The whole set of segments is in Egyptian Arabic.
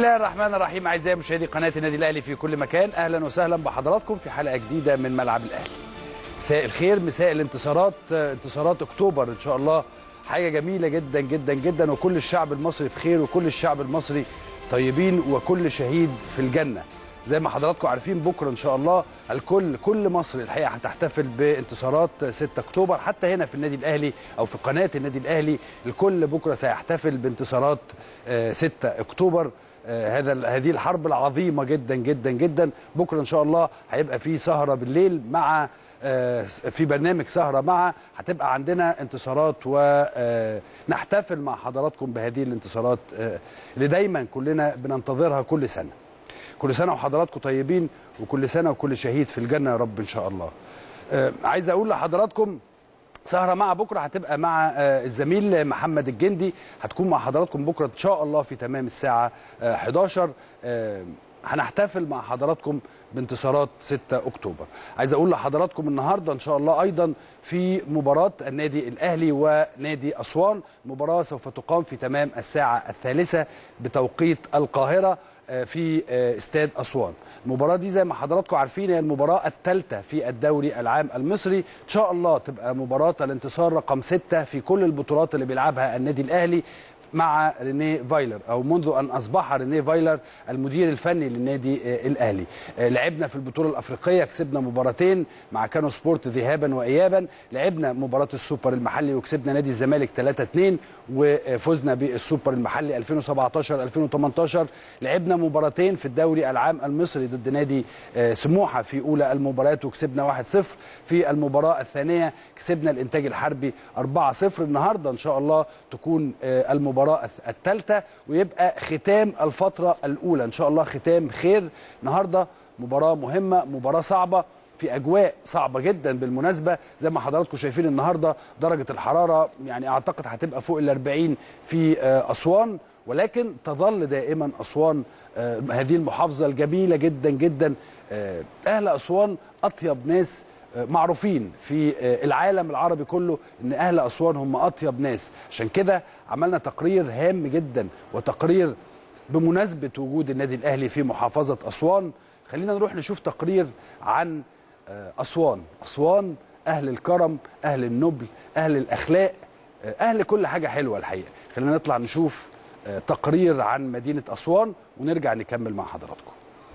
الله الرحمن الرحيم اعزائي مشاهدي قناه النادي الاهلي في كل مكان اهلا وسهلا بحضراتكم في حلقه جديده من ملعب الاهلي مساء الخير مساء الانتصارات انتصارات اكتوبر ان شاء الله حاجه جميله جدا جدا جدا وكل الشعب المصري بخير وكل الشعب المصري طيبين وكل شهيد في الجنه زي ما حضراتكم عارفين بكره ان شاء الله الكل كل مصر الحقيقه هتحتفل بانتصارات 6 اكتوبر حتى هنا في النادي الاهلي او في قناه النادي الاهلي الكل بكره سيحتفل بانتصارات 6 اكتوبر هذا هذه الحرب العظيمه جدا جدا جدا بكره ان شاء الله هيبقى في سهره بالليل مع في برنامج سهره مع هتبقى عندنا انتصارات ونحتفل مع حضراتكم بهذه الانتصارات اللي دايما كلنا بننتظرها كل سنه كل سنه وحضراتكم طيبين وكل سنه وكل شهيد في الجنه يا رب ان شاء الله عايز اقول لحضراتكم سهرة مع بكرة هتبقى مع الزميل محمد الجندي هتكون مع حضراتكم بكرة إن شاء الله في تمام الساعة 11 هنحتفل مع حضراتكم بانتصارات 6 أكتوبر عايز أقول لحضراتكم النهاردة إن شاء الله أيضا في مباراة النادي الأهلي ونادي أسوان مباراة سوف تقام في تمام الساعة الثالثة بتوقيت القاهرة في استاد اسوان المباراه دي زي ما حضراتكم عارفين هي المباراه الثالثه في الدوري العام المصري ان شاء الله تبقى مباراه الانتصار رقم ستة في كل البطولات اللي بيلعبها النادي الاهلي مع رينيه فايلر او منذ ان اصبح رينيه فايلر المدير الفني للنادي الاهلي لعبنا في البطوله الافريقيه كسبنا مباراتين مع كانو سبورت ذهابا وايابا لعبنا مباراه السوبر المحلي وكسبنا نادي الزمالك 3 2 وفزنا بالسوبر المحلي 2017 2018 لعبنا مباراتين في الدوري العام المصري ضد نادي سموحه في اولى المباريات وكسبنا 1-0 في المباراه الثانيه كسبنا الانتاج الحربي 4-0 النهارده ان شاء الله تكون المباراه المباراه الثالثه ويبقى ختام الفتره الاولى ان شاء الله ختام خير النهارده مباراه مهمه مباراه صعبه في اجواء صعبه جدا بالمناسبه زي ما حضراتكم شايفين النهارده درجه الحراره يعني اعتقد هتبقى فوق ال 40 في اسوان ولكن تظل دائما اسوان هذه المحافظه الجميله جدا جدا اهل اسوان اطيب ناس معروفين في العالم العربي كله ان اهل اسوان هم اطيب ناس عشان كده عملنا تقرير هام جدا وتقرير بمناسبه وجود النادي الاهلي في محافظه اسوان خلينا نروح نشوف تقرير عن اسوان اسوان اهل الكرم اهل النبل اهل الاخلاق اهل كل حاجه حلوه الحقيقه خلينا نطلع نشوف تقرير عن مدينه اسوان ونرجع نكمل مع حضراتكم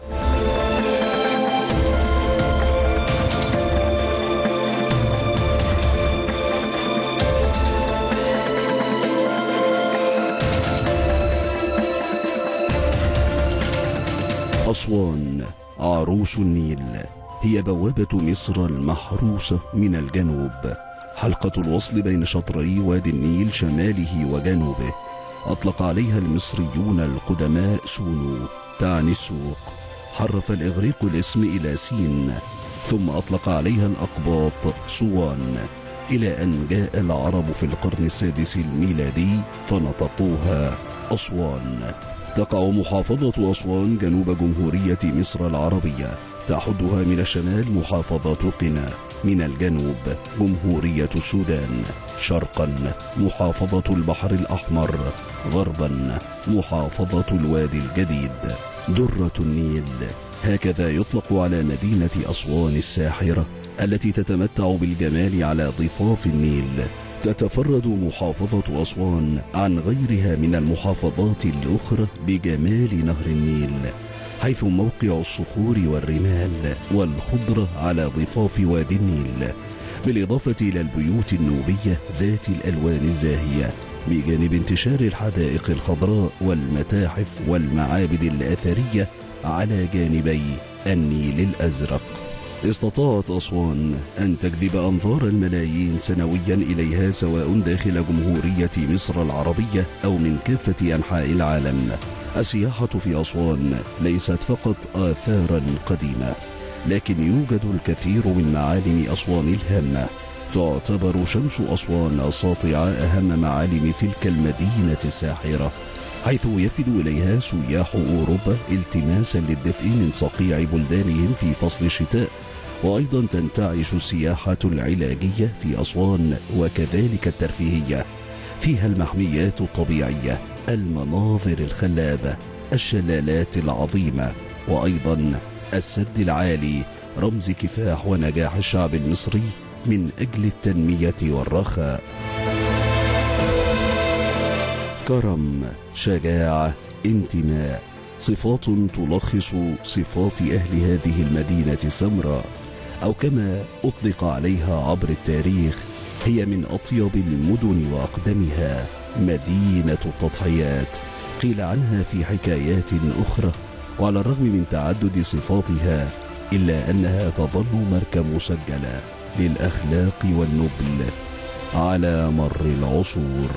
أسوان عروس النيل هي بوابة مصر المحروسة من الجنوب حلقة الوصل بين شطري وادي النيل شماله وجنوبه أطلق عليها المصريون القدماء سونو تعني السوق حرف الإغريق الاسم إلى سين ثم أطلق عليها الأقباط صوان إلى أن جاء العرب في القرن السادس الميلادي فنطقوها أسوان تقع محافظة أسوان جنوب جمهورية مصر العربية تحدها من الشمال محافظة قنا من الجنوب جمهورية السودان شرقا محافظة البحر الأحمر غربا محافظة الوادي الجديد درة النيل هكذا يطلق على مدينة أسوان الساحرة التي تتمتع بالجمال على ضفاف النيل تتفرد محافظة أسوان عن غيرها من المحافظات الأخرى بجمال نهر النيل حيث موقع الصخور والرمال والخضرة على ضفاف وادي النيل بالإضافة إلى البيوت النوبية ذات الألوان الزاهية بجانب انتشار الحدائق الخضراء والمتاحف والمعابد الأثرية على جانبي النيل الأزرق استطاعت أسوان أن تجذب أنظار الملايين سنويا إليها سواء داخل جمهورية مصر العربية أو من كافة أنحاء العالم السياحة في أسوان ليست فقط آثارا قديمة لكن يوجد الكثير من معالم أسوان الهامة تعتبر شمس أسوان الساطعة أهم معالم تلك المدينة الساحرة حيث يفد إليها سياح أوروبا التماسا للدفء من صقيع بلدانهم في فصل الشتاء وأيضا تنتعش السياحة العلاجية في أسوان وكذلك الترفيهية فيها المحميات الطبيعية المناظر الخلابة الشلالات العظيمة وأيضا السد العالي رمز كفاح ونجاح الشعب المصري من أجل التنمية والرخاء كرم شجاعة انتماء صفات تلخص صفات أهل هذه المدينة السمراء أو كما أطلق عليها عبر التاريخ هي من أطيب المدن وأقدمها مدينة التضحيات قيل عنها في حكايات أخرى وعلى الرغم من تعدد صفاتها إلا أنها تظل ماركة مسجلة للأخلاق والنبل على مر العصور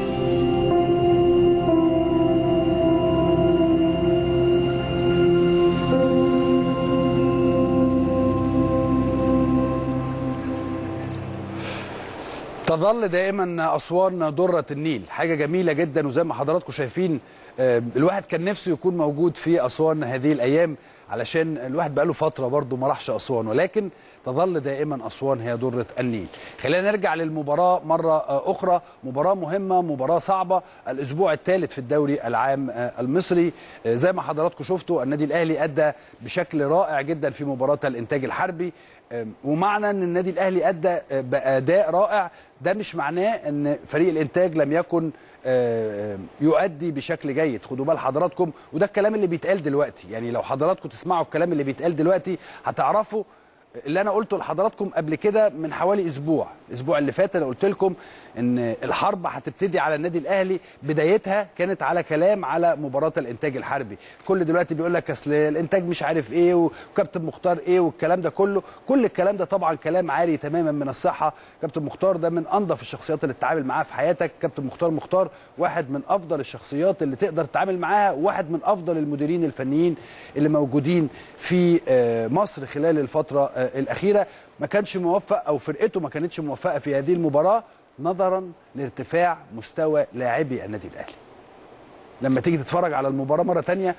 تظل دائما اسوان دره النيل حاجه جميله جدا وزي ما حضراتكم شايفين آه، الواحد كان نفسه يكون موجود في اسوان هذه الايام علشان الواحد بقاله فتره برضه ما راحش اسوان ولكن تظل دائما اسوان هي دره النيل خلينا نرجع للمباراه مره آه، اخرى مباراه مهمه مباراه صعبه الاسبوع الثالث في الدوري العام آه، المصري آه، زي ما حضراتكم شفتوا النادي الاهلي ادى بشكل رائع جدا في مباراه الانتاج الحربي آم، ومعنى ان النادي الاهلي ادى آه، باداء رائع ده مش معناه ان فريق الانتاج لم يكن آه، يؤدي بشكل جيد خدوا بال حضراتكم وده الكلام اللي بيتقال دلوقتي يعني لو حضراتكم تسمعوا الكلام اللي بيتقال دلوقتي هتعرفوا اللي انا قلته لحضراتكم قبل كده من حوالي اسبوع الاسبوع اللي فات انا قلت لكم ان الحرب هتبتدي على النادي الاهلي بدايتها كانت على كلام على مباراه الانتاج الحربي كل دلوقتي بيقول لك اصل الانتاج مش عارف ايه وكابتن مختار ايه والكلام ده كله كل الكلام ده طبعا كلام عاري تماما من الصحه كابتن مختار ده من انظف الشخصيات اللي تتعامل معاها في حياتك كابتن مختار مختار واحد من افضل الشخصيات اللي تقدر تتعامل معاها واحد من افضل المديرين الفنيين اللي موجودين في آه، مصر خلال الفتره آه، الاخيره ما كانش موفق او فرقته ما كانتش موفقه في هذه المباراه نظرا لارتفاع مستوى لاعبي النادي الاهلي لما تيجي تتفرج على المباراه مره تانية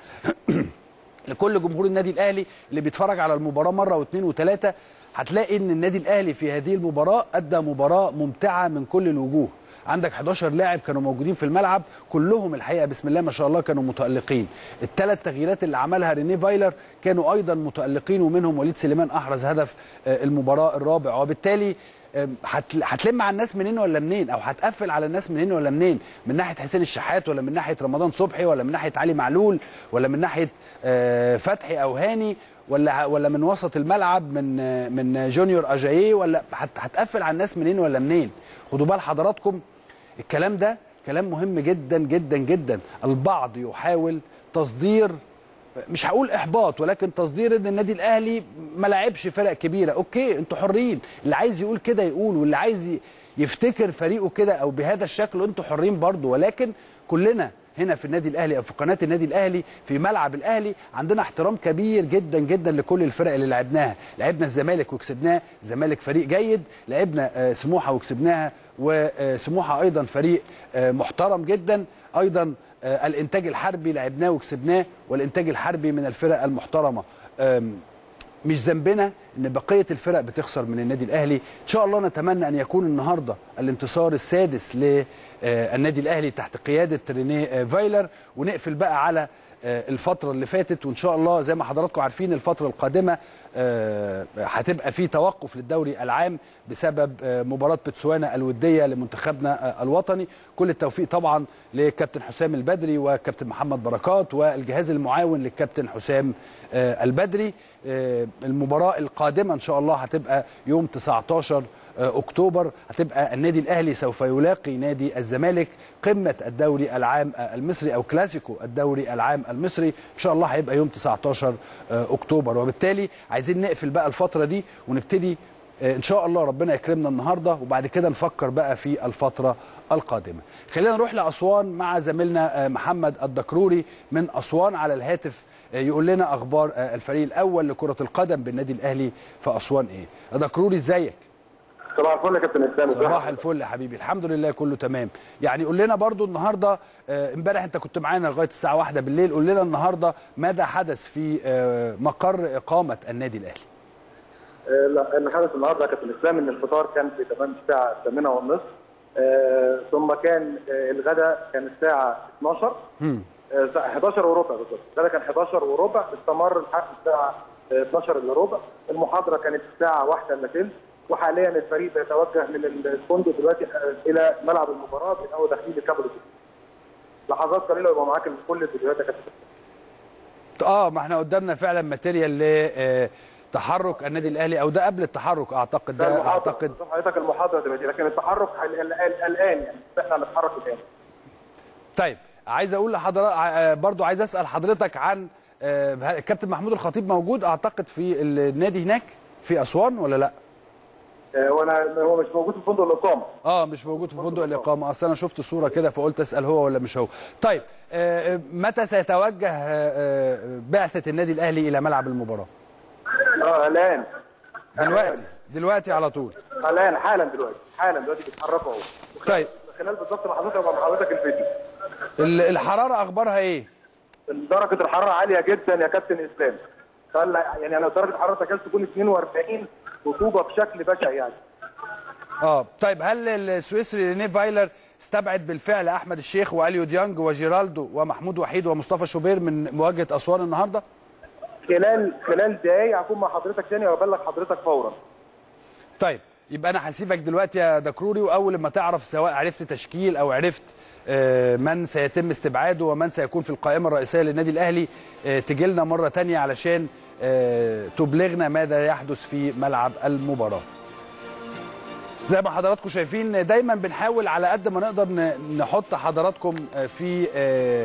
لكل جمهور النادي الاهلي اللي بيتفرج على المباراه مره واثنين وثلاثه هتلاقي ان النادي الاهلي في هذه المباراه ادى مباراه ممتعه من كل الوجوه عندك 11 لاعب كانوا موجودين في الملعب كلهم الحقيقه بسم الله ما شاء الله كانوا متالقين الثلاث تغييرات اللي عملها ريني فايلر كانوا ايضا متالقين ومنهم وليد سليمان احرز هدف آه، المباراه الرابع وبالتالي آم، هتل- هتلم على الناس منين ولا منين او هتقفل على الناس منين ولا منين من ناحيه حسين الشحات ولا من ناحيه رمضان صبحي ولا من ناحيه علي معلول ولا من ناحيه آه، فتحي او هاني ولا ولا من وسط الملعب من آه، من جونيور اجاييه ولا هت- هتقفل على الناس منين ولا منين خدوا بال حضراتكم الكلام ده كلام مهم جدا جدا جدا البعض يحاول تصدير مش هقول احباط ولكن تصدير ان النادي الاهلي ما لعبش فرق كبيره اوكي انتوا حرين اللي عايز يقول كده يقول واللي عايز ي- يفتكر فريقه كده او بهذا الشكل انتوا حرين برضه ولكن كلنا هنا في النادي الاهلي او في قناه النادي الاهلي في ملعب الاهلي عندنا احترام كبير جدا جدا لكل الفرق اللي لعبناها لعبنا الزمالك وكسبناه الزمالك فريق جيد لعبنا آه، سموحه وكسبناها وسموحه ايضا فريق آه، محترم جدا ايضا آه، الانتاج الحربي لعبناه وكسبناه والانتاج الحربي من الفرق المحترمه آم، مش ذنبنا ان بقيه الفرق بتخسر من النادي الاهلي ان شاء الله نتمنى ان يكون النهارده الانتصار السادس للنادي الاهلي تحت قياده رينيه آه، فايلر ونقفل بقى على آه، الفترة اللي فاتت وإن شاء الله زي ما حضراتكم عارفين الفترة القادمة آه، هتبقى في توقف للدوري العام بسبب آه، مباراة بتسوانا الودية لمنتخبنا آه، الوطني كل التوفيق طبعا لكابتن حسام البدري وكابتن محمد بركات والجهاز المعاون للكابتن حسام آه، البدري آه، المباراة القادمة إن شاء الله هتبقى يوم 19 اكتوبر هتبقى النادي الاهلي سوف يلاقي نادي الزمالك قمه الدوري العام المصري او كلاسيكو الدوري العام المصري ان شاء الله هيبقى يوم 19 اكتوبر وبالتالي عايزين نقفل بقى الفتره دي ونبتدي ان شاء الله ربنا يكرمنا النهارده وبعد كده نفكر بقى في الفتره القادمه خلينا نروح لاسوان مع زميلنا محمد الدكروري من اسوان على الهاتف يقول لنا اخبار الفريق الاول لكره القدم بالنادي الاهلي في اسوان ايه يا دكروري ازيك صباح الفل يا كابتن اسلام صباح الفل يا حبيبي الحمد لله كله تمام يعني قول لنا برضو النهارده آه، امبارح انت كنت معانا لغايه الساعه واحدة بالليل قول لنا النهارده ماذا حدث في آه، مقر اقامه النادي الاهلي آه، لا، اللي حدث النهارده يا كابتن اسلام ان الفطار كان في تمام الساعه 8 ونصف آه، ثم كان آه، الغداء كان الساعه 12 مم. آه، الساعة 11 وربع بالظبط ده كان 11 وربع استمر لحد الساعه آه، 12 الا ربع المحاضره كانت الساعه 1 الا ثلث وحاليا الفريق بيتوجه من الفندق دلوقتي آه، الى ملعب المباراه بيبقوا داخلين الكابل لحظات قليله يبقى معاك كل الفيديوهات يا كابتن اه ما احنا قدامنا فعلا ماتيريال لتحرك النادي الاهلي او ده قبل التحرك اعتقد ده ده المحاضرة. اعتقد حضرتك المحاضره دلوقتي لكن التحرك ال- ال- ال- الان يعني احنا هنتحرك الان طيب عايز اقول لحضرتك برضو عايز اسال حضرتك عن آه، هل- الكابتن محمود الخطيب موجود اعتقد في النادي هناك في اسوان ولا لا آه، وانا هو مش موجود في فندق الاقامه اه مش موجود في فندق الاقامه اصل انا شفت صوره كده فقلت اسال هو ولا مش هو طيب آه، آه، متى سيتوجه آه، آه، بعثه النادي الاهلي الى ملعب المباراه اه الان دلوقتي دلوقتي على طول الان حالا دلوقتي حالا دلوقتي بيتحركوا اهو طيب خلال بالظبط مع حضرتك ومع حضرتك الفيديو ال- الحراره اخبارها ايه درجه الحراره عاليه جدا يا كابتن اسلام قال يعني انا درجه الحراره تكاد تكون 42 رطوبه بشكل بشع يعني اه طيب هل السويسري رينيه فايلر استبعد بالفعل احمد الشيخ واليو ديانج وجيرالدو ومحمود وحيد ومصطفى شوبير من مواجهه اسوان النهارده خلال خلال دقايق هكون مع حضرتك تاني وابلغ حضرتك فورا طيب يبقى انا هسيبك دلوقتي يا دكروري واول ما تعرف سواء عرفت تشكيل او عرفت آه، من سيتم استبعاده ومن سيكون في القائمه الرئيسيه للنادي الاهلي تجي لنا مره تانية علشان آه، تبلغنا ماذا يحدث في ملعب المباراه زي ما حضراتكم شايفين دايما بنحاول على قد ما نقدر ن- نحط حضراتكم آه، في آه،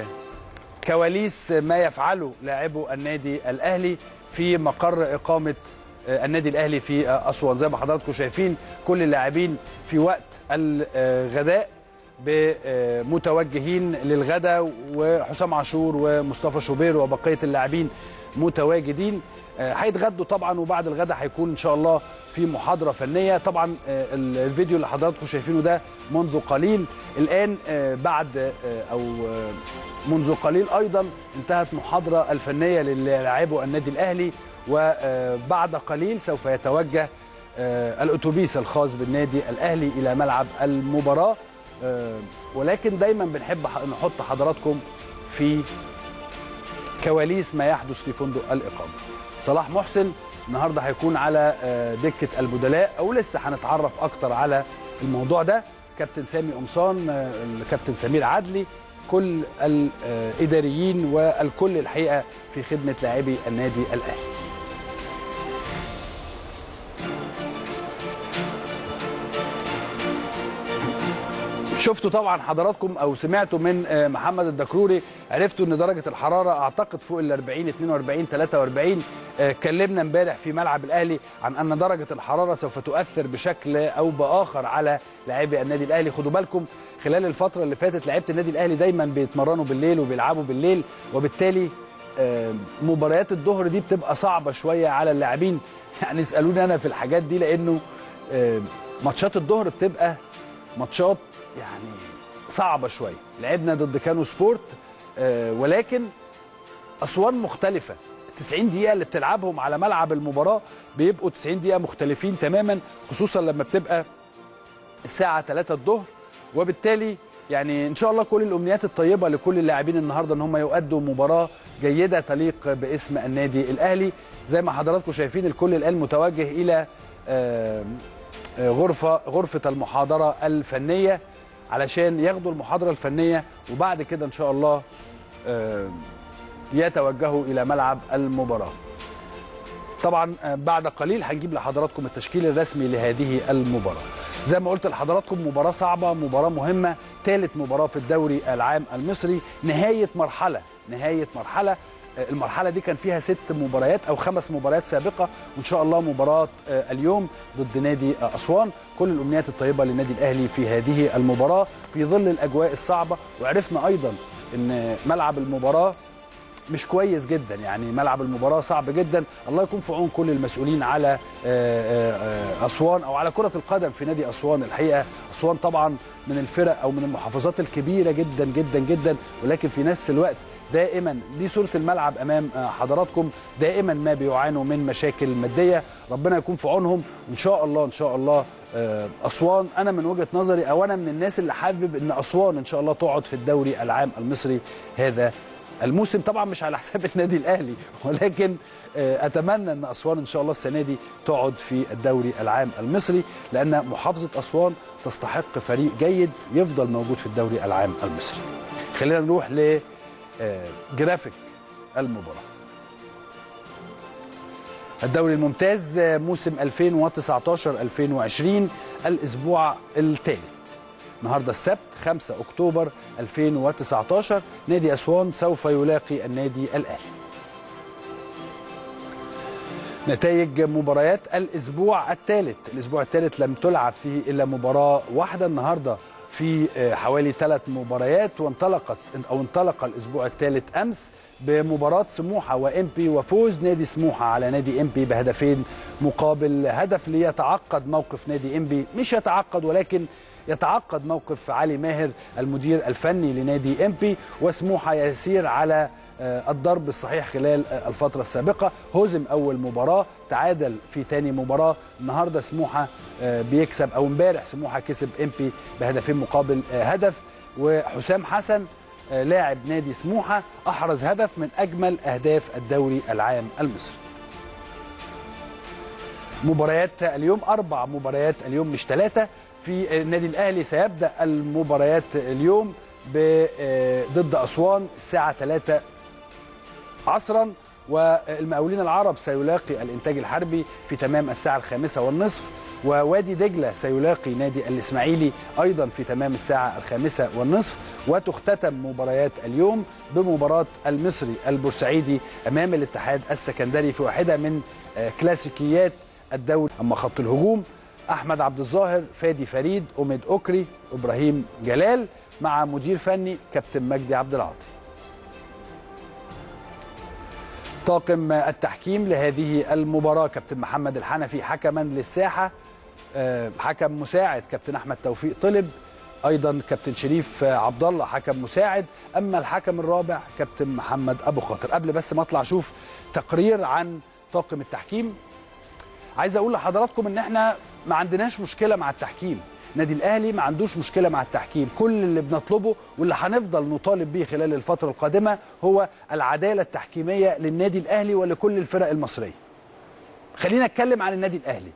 كواليس ما يفعله لاعبو النادي الاهلي في مقر اقامه آه، النادي الاهلي في آه، اسوان زي ما حضراتكم شايفين كل اللاعبين في وقت الغداء ب- آه، متوجهين للغداء وحسام عاشور ومصطفى شوبير وبقيه اللاعبين متواجدين آه، هيتغدوا طبعا وبعد الغداء هيكون ان شاء الله في محاضره فنيه طبعا آه، الفيديو اللي حضراتكم شايفينه ده منذ قليل الان آه، بعد آه، او آه، منذ قليل ايضا انتهت محاضره الفنيه للاعبو النادي الاهلي وبعد قليل سوف يتوجه آه، الاتوبيس الخاص بالنادي الاهلي الى ملعب المباراه آه، ولكن دايما بنحب ح- نحط حضراتكم في كواليس ما يحدث في فندق الاقامه صلاح محسن النهارده هيكون على آه، دكه البدلاء او لسه هنتعرف اكتر على الموضوع ده كابتن سامي قمصان آه، الكابتن سمير عدلي كل الاداريين والكل الحقيقه في خدمه لاعبي النادي الاهلي شفتوا طبعا حضراتكم او سمعتوا من آه، محمد الدكروري عرفتوا ان درجه الحراره اعتقد فوق ال 40 42 43 آه، اتكلمنا امبارح في ملعب الاهلي عن ان درجه الحراره سوف تؤثر بشكل او باخر على لاعبي النادي الاهلي خدوا بالكم خلال الفتره اللي فاتت لعيبه النادي الاهلي دايما بيتمرنوا بالليل وبيلعبوا بالليل وبالتالي آه، مباريات الظهر دي بتبقى صعبه شويه على اللاعبين يعني اسالوني انا في الحاجات دي لانه آه، ماتشات الظهر بتبقى ماتشات يعني صعبة شوية لعبنا ضد كانو سبورت آه، ولكن أسوان مختلفة 90 دقيقة اللي بتلعبهم على ملعب المباراة بيبقوا 90 دقيقة مختلفين تماما خصوصا لما بتبقى الساعة 3 الظهر وبالتالي يعني ان شاء الله كل الامنيات الطيبه لكل اللاعبين النهارده ان هم يؤدوا مباراه جيده تليق باسم النادي الاهلي زي ما حضراتكم شايفين الكل الان متوجه الى آه، آه، غرفه غرفه المحاضره الفنيه علشان ياخدوا المحاضره الفنيه وبعد كده ان شاء الله آه، يتوجهوا الى ملعب المباراه طبعا آه، بعد قليل هنجيب لحضراتكم التشكيل الرسمي لهذه المباراه زي ما قلت لحضراتكم مباراه صعبه مباراه مهمه ثالث مباراه في الدوري العام المصري نهايه مرحله نهايه مرحله آه، المرحله دي كان فيها ست مباريات او خمس مباريات سابقه وان شاء الله مباراه آه، اليوم ضد نادي آه، اسوان كل الامنيات الطيبه للنادي الاهلي في هذه المباراه في ظل الاجواء الصعبه وعرفنا ايضا ان ملعب المباراه مش كويس جدا يعني ملعب المباراه صعب جدا الله يكون في عون كل المسؤولين على آه، آه، آه، اسوان او على كره القدم في نادي اسوان الحقيقه اسوان طبعا من الفرق او من المحافظات الكبيره جدا جدا جدا ولكن في نفس الوقت دائما دي صوره الملعب امام آه، حضراتكم دائما ما بيعانوا من مشاكل ماديه ربنا يكون في عونهم وان شاء الله ان شاء الله آه، اسوان انا من وجهه نظري او انا من الناس اللي حابب ان اسوان ان شاء الله تقعد في الدوري العام المصري هذا الموسم طبعا مش على حساب النادي الاهلي ولكن آه، اتمنى ان اسوان ان شاء الله السنه دي تقعد في الدوري العام المصري لان محافظه اسوان تستحق فريق جيد يفضل موجود في الدوري العام المصري خلينا نروح ل آه، جرافيك المباراه الدوري الممتاز آه، موسم 2019 2020 الاسبوع الثالث النهارده السبت 5 اكتوبر 2019 نادي اسوان سوف يلاقي النادي الاهلي نتائج مباريات الاسبوع الثالث الاسبوع الثالث لم تلعب فيه الا مباراه واحده النهارده في آه، حوالي ثلاث مباريات وانطلقت او انطلق الاسبوع الثالث امس بمباراه سموحه وامبي وفوز نادي سموحه على نادي امبي بهدفين مقابل هدف ليتعقد موقف نادي امبي مش يتعقد ولكن يتعقد موقف علي ماهر المدير الفني لنادي امبي وسموحه يسير على آه، الضرب الصحيح خلال آه، الفترة السابقة هزم أول مباراة تعادل في تاني مباراة النهاردة سموحة آه، بيكسب أو امبارح سموحة كسب امبي بهدفين مقابل آه، هدف وحسام حسن آه، لاعب نادي سموحة أحرز هدف من أجمل أهداف الدوري العام المصري مباريات اليوم أربع مباريات اليوم مش ثلاثة في النادي الأهلي سيبدأ المباريات اليوم ب- آه، ضد أسوان الساعة 3 عصرا والمقاولين العرب سيلاقي الإنتاج الحربي في تمام الساعة الخامسة والنصف ووادي دجلة سيلاقي نادي الإسماعيلي أيضا في تمام الساعة الخامسة والنصف وتختتم مباريات اليوم بمباراة المصري البورسعيدي أمام الاتحاد السكندري في واحدة من آه، كلاسيكيات الدوري أما خط الهجوم أحمد عبد الظاهر فادي فريد أميد أكري إبراهيم جلال مع مدير فني كابتن مجدي عبد العاطي طاقم التحكيم لهذه المباراة كابتن محمد الحنفي حكما للساحة آه، حكم مساعد كابتن أحمد توفيق طلب أيضا كابتن شريف آه، عبد الله حكم مساعد أما الحكم الرابع كابتن محمد أبو خاطر قبل بس ما أطلع أشوف تقرير عن طاقم التحكيم عايز اقول لحضراتكم ان احنا ما عندناش مشكله مع التحكيم نادي الاهلي ما عندوش مشكله مع التحكيم كل اللي بنطلبه واللي هنفضل نطالب بيه خلال الفتره القادمه هو العداله التحكيميه للنادي الاهلي ولكل الفرق المصريه خلينا نتكلم عن النادي الاهلي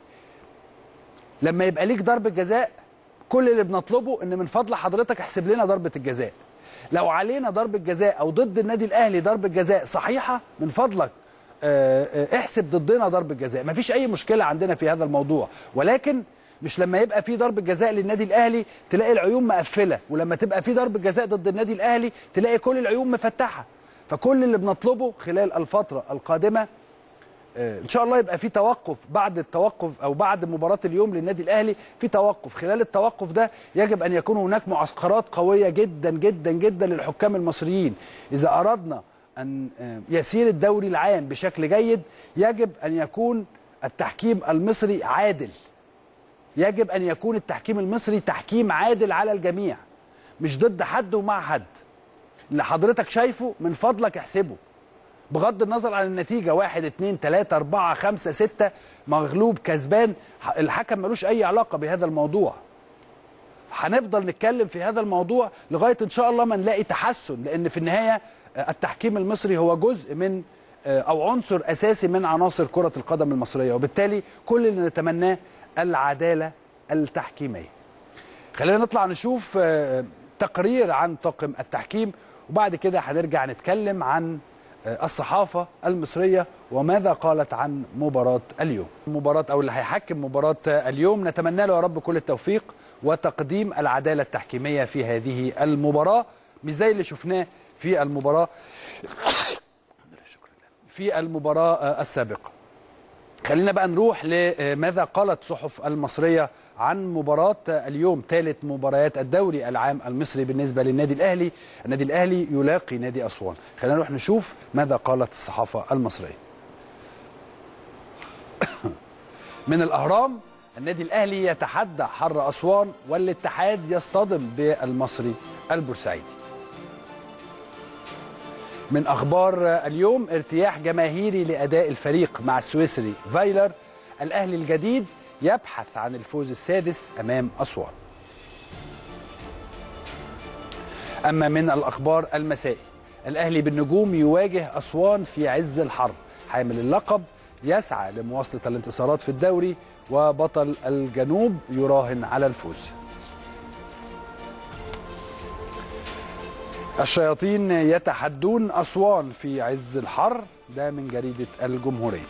لما يبقى ليك ضربه جزاء كل اللي بنطلبه ان من فضل حضرتك احسب لنا ضربه الجزاء لو علينا ضربه جزاء او ضد النادي الاهلي ضربه جزاء صحيحه من فضلك آه، آه، احسب ضدنا ضربه جزاء مفيش اي مشكله عندنا في هذا الموضوع ولكن مش لما يبقى في ضربه جزاء للنادي الاهلي تلاقي العيون مقفله ولما تبقى في ضربه جزاء ضد النادي الاهلي تلاقي كل العيون مفتحه فكل اللي بنطلبه خلال الفتره القادمه آه، ان شاء الله يبقى في توقف بعد التوقف او بعد مباراه اليوم للنادي الاهلي في توقف خلال التوقف ده يجب ان يكون هناك معسكرات قويه جدا جدا جدا للحكام المصريين اذا اردنا ان آه، يسير الدوري العام بشكل جيد يجب ان يكون التحكيم المصري عادل يجب ان يكون التحكيم المصري تحكيم عادل على الجميع مش ضد حد ومع حد اللي حضرتك شايفه من فضلك احسبه بغض النظر عن النتيجة واحد اتنين تلاتة أربعة خمسة ستة مغلوب كسبان ح- الحكم ملوش أي علاقة بهذا الموضوع هنفضل نتكلم في هذا الموضوع لغاية إن شاء الله ما نلاقي تحسن لأن في النهاية آه، التحكيم المصري هو جزء من آه، أو عنصر أساسي من عناصر كرة القدم المصرية وبالتالي كل اللي نتمناه العدالة التحكيمية خلينا نطلع نشوف آه، تقرير عن طاقم التحكيم وبعد كده هنرجع نتكلم عن آه، الصحافة المصرية وماذا قالت عن مباراة اليوم مباراة أو اللي هيحكم مباراة آه، اليوم نتمنى له يا رب كل التوفيق وتقديم العدالة التحكيمية في هذه المباراة مش زي اللي شفناه في المباراة في المباراة آه، السابقة خلينا بقى نروح لماذا قالت صحف المصرية عن مباراة اليوم ثالث مباريات الدوري العام المصري بالنسبة للنادي الأهلي النادي الأهلي يلاقي نادي أسوان خلينا نروح نشوف ماذا قالت الصحافة المصرية من الأهرام النادي الأهلي يتحدى حر أسوان والاتحاد يصطدم بالمصري البورسعيدي من اخبار اليوم ارتياح جماهيري لاداء الفريق مع السويسري فايلر الاهلي الجديد يبحث عن الفوز السادس امام اسوان اما من الاخبار المسائي الاهلي بالنجوم يواجه اسوان في عز الحرب حامل اللقب يسعى لمواصله الانتصارات في الدوري وبطل الجنوب يراهن على الفوز الشياطين يتحدون أسوان في عز الحر ده من جريدة الجمهورية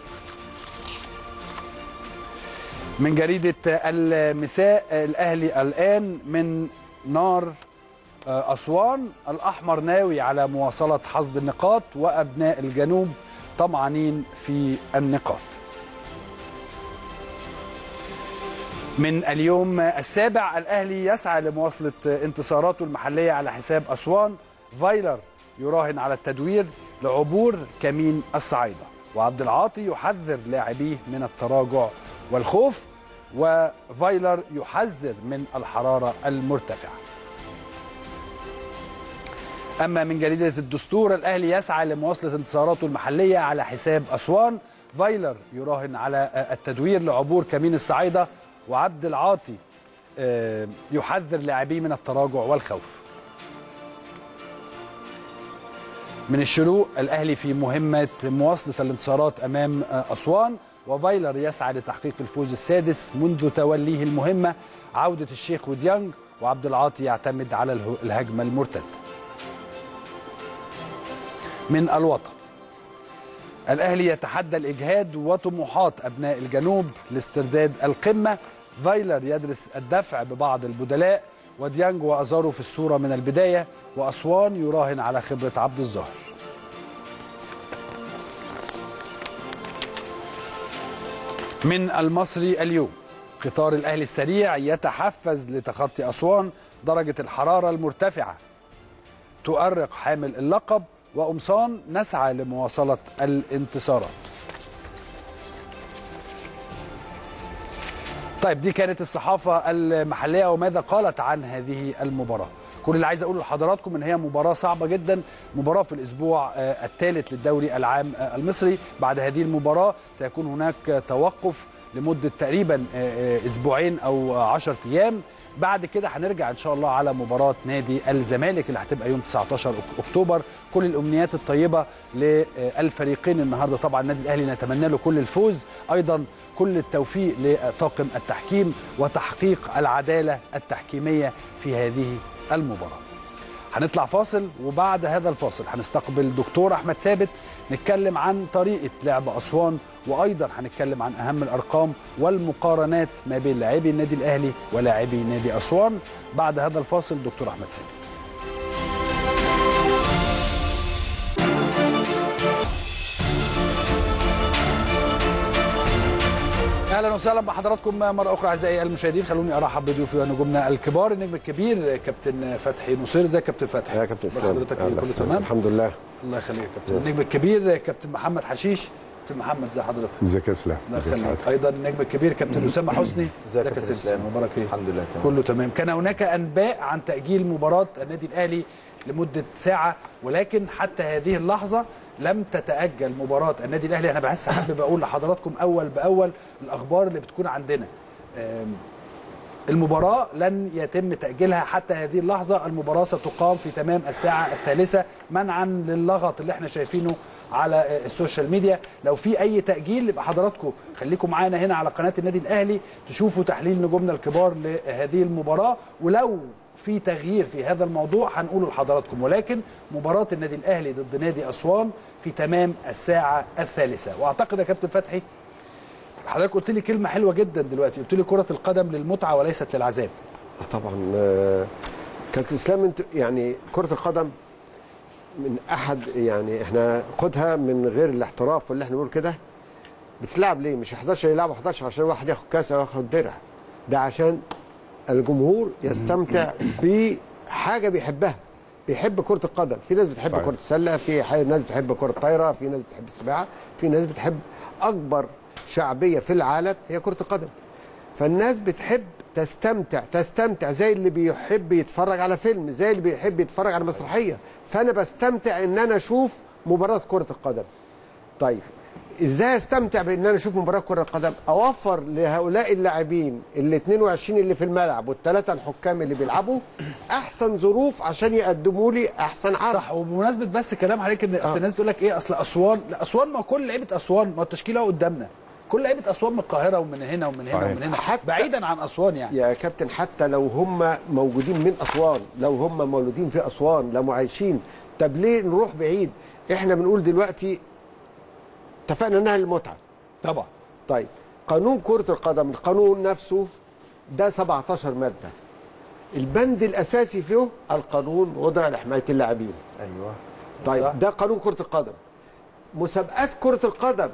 من جريدة المساء الأهلي الآن من نار أسوان الأحمر ناوي على مواصلة حصد النقاط وأبناء الجنوب طمعانين في النقاط من اليوم السابع الأهلي يسعى لمواصلة انتصاراته المحلية على حساب أسوان فايلر يراهن على التدوير لعبور كمين الصعايدة وعبد العاطي يحذر لاعبيه من التراجع والخوف وفايلر يحذر من الحرارة المرتفعة أما من جريدة الدستور الأهلي يسعى لمواصلة انتصاراته المحلية على حساب أسوان فايلر يراهن على التدوير لعبور كمين الصعايدة وعبد العاطي يحذر لاعبيه من التراجع والخوف من الشروق الأهلي في مهمة مواصلة الانتصارات أمام أسوان وفايلر يسعى لتحقيق الفوز السادس منذ توليه المهمة عودة الشيخ وديانج وعبد العاطي يعتمد على الهجمة المرتدة من الوطن الأهلي يتحدى الإجهاد وطموحات أبناء الجنوب لاسترداد القمة فايلر يدرس الدفع ببعض البدلاء وديانج وأزارو في الصورة من البداية وأسوان يراهن على خبرة عبد الظاهر من المصري اليوم قطار الأهلي السريع يتحفز لتخطي أسوان درجة الحرارة المرتفعة تؤرق حامل اللقب وقمصان نسعى لمواصلة الانتصارات طيب دي كانت الصحافة المحلية وماذا قالت عن هذه المباراة كل اللي عايز أقوله لحضراتكم إن هي مباراة صعبة جدا مباراة في الأسبوع الثالث للدوري العام المصري بعد هذه المباراة سيكون هناك توقف لمدة تقريبا أسبوعين أو عشرة أيام بعد كده هنرجع ان شاء الله على مباراه نادي الزمالك اللي هتبقى يوم 19 اكتوبر كل الامنيات الطيبه للفريقين النهارده طبعا النادي الاهلي نتمنى له كل الفوز ايضا كل التوفيق لطاقم التحكيم وتحقيق العداله التحكيميه في هذه المباراه هنطلع فاصل وبعد هذا الفاصل هنستقبل دكتور احمد ثابت نتكلم عن طريقه لعب اسوان وايضا هنتكلم عن اهم الارقام والمقارنات ما بين لاعبي النادي الاهلي ولاعبي نادي اسوان بعد هذا الفاصل دكتور احمد ثابت اهلا وسهلا بحضراتكم مره اخرى اعزائي المشاهدين خلوني ارحب بضيوفي ونجومنا الكبار النجم الكبير كابتن فتحي نصير ازيك يا كابتن فتحي يا كابتن اسلام حضرتك كله تمام الحمد لله الله يخليك يا كابتن النجم الكبير كابتن محمد حشيش كابتن محمد ازي حضرتك ازيك يا اسلام الله ازي يخليك سعادتك ايضا النجم الكبير كابتن اسامه حسني ازيك يا يا كابتن سيدي اسلام؟ مبارك ايه الحمد لله تمام كله تمام كان هناك انباء عن تاجيل مباراه النادي الاهلي لمده ساعه ولكن حتى هذه اللحظه لم تتاجل مباراه النادي الاهلي انا بس حابب اقول لحضراتكم اول باول الاخبار اللي بتكون عندنا آم، المباراة لن يتم تأجيلها حتى هذه اللحظة المباراة ستقام في تمام الساعة الثالثة منعا للغط اللي احنا شايفينه على آه، السوشيال ميديا لو في أي تأجيل يبقى حضراتكم خليكم معانا هنا على قناة النادي الأهلي تشوفوا تحليل نجومنا الكبار لهذه المباراة ولو في تغيير في هذا الموضوع هنقوله لحضراتكم ولكن مباراة النادي الأهلي ضد نادي أسوان في تمام الساعة الثالثة وأعتقد يا كابتن فتحي حضرتك قلت لي كلمة حلوة جدا دلوقتي قلت لي كرة القدم للمتعة وليست للعذاب آه طبعا آه، كابتن اسلام انت يعني كره القدم من احد يعني احنا خدها من غير الاحتراف واللي احنا بنقول كده بتلعب ليه مش 11 يلعبوا 11 عشان واحد ياخد كاس او ياخد درع ده عشان الجمهور يستمتع بحاجه بيحبها بيحب كره القدم في ناس بتحب صحيح. كره السله في ح- ناس بتحب كره الطايره في ناس بتحب السباحه في ناس بتحب اكبر شعبيه في العالم هي كره القدم فالناس بتحب تستمتع تستمتع زي اللي بيحب يتفرج على فيلم زي اللي بيحب يتفرج على مسرحيه فانا بستمتع ان انا اشوف مباراه كره القدم طيب ازاي استمتع بان انا اشوف مباراه كره قدم اوفر لهؤلاء اللاعبين ال 22 اللي في الملعب والثلاثه الحكام اللي بيلعبوا احسن ظروف عشان يقدموا لي احسن عرض صح وبمناسبه بس كلام حضرتك ان اصل الناس تقول لك ايه اصل اسوان لا اسوان ما كل لعيبه اسوان ما التشكيله أهو قدامنا كل لعيبه اسوان من القاهره ومن هنا ومن هنا صحيح. ومن هنا حتى- بعيدا عن اسوان يعني يا كابتن حتى لو هم موجودين من اسوان لو هم مولودين في اسوان لو عايشين طب ليه نروح بعيد احنا بنقول دلوقتي اتفقنا انها المتعه طبعا طيب قانون كرة القدم القانون نفسه ده 17 مادة البند الأساسي فيه القانون وضع لحماية اللاعبين ايوه طيب صح. ده قانون كرة القدم مسابقات كرة القدم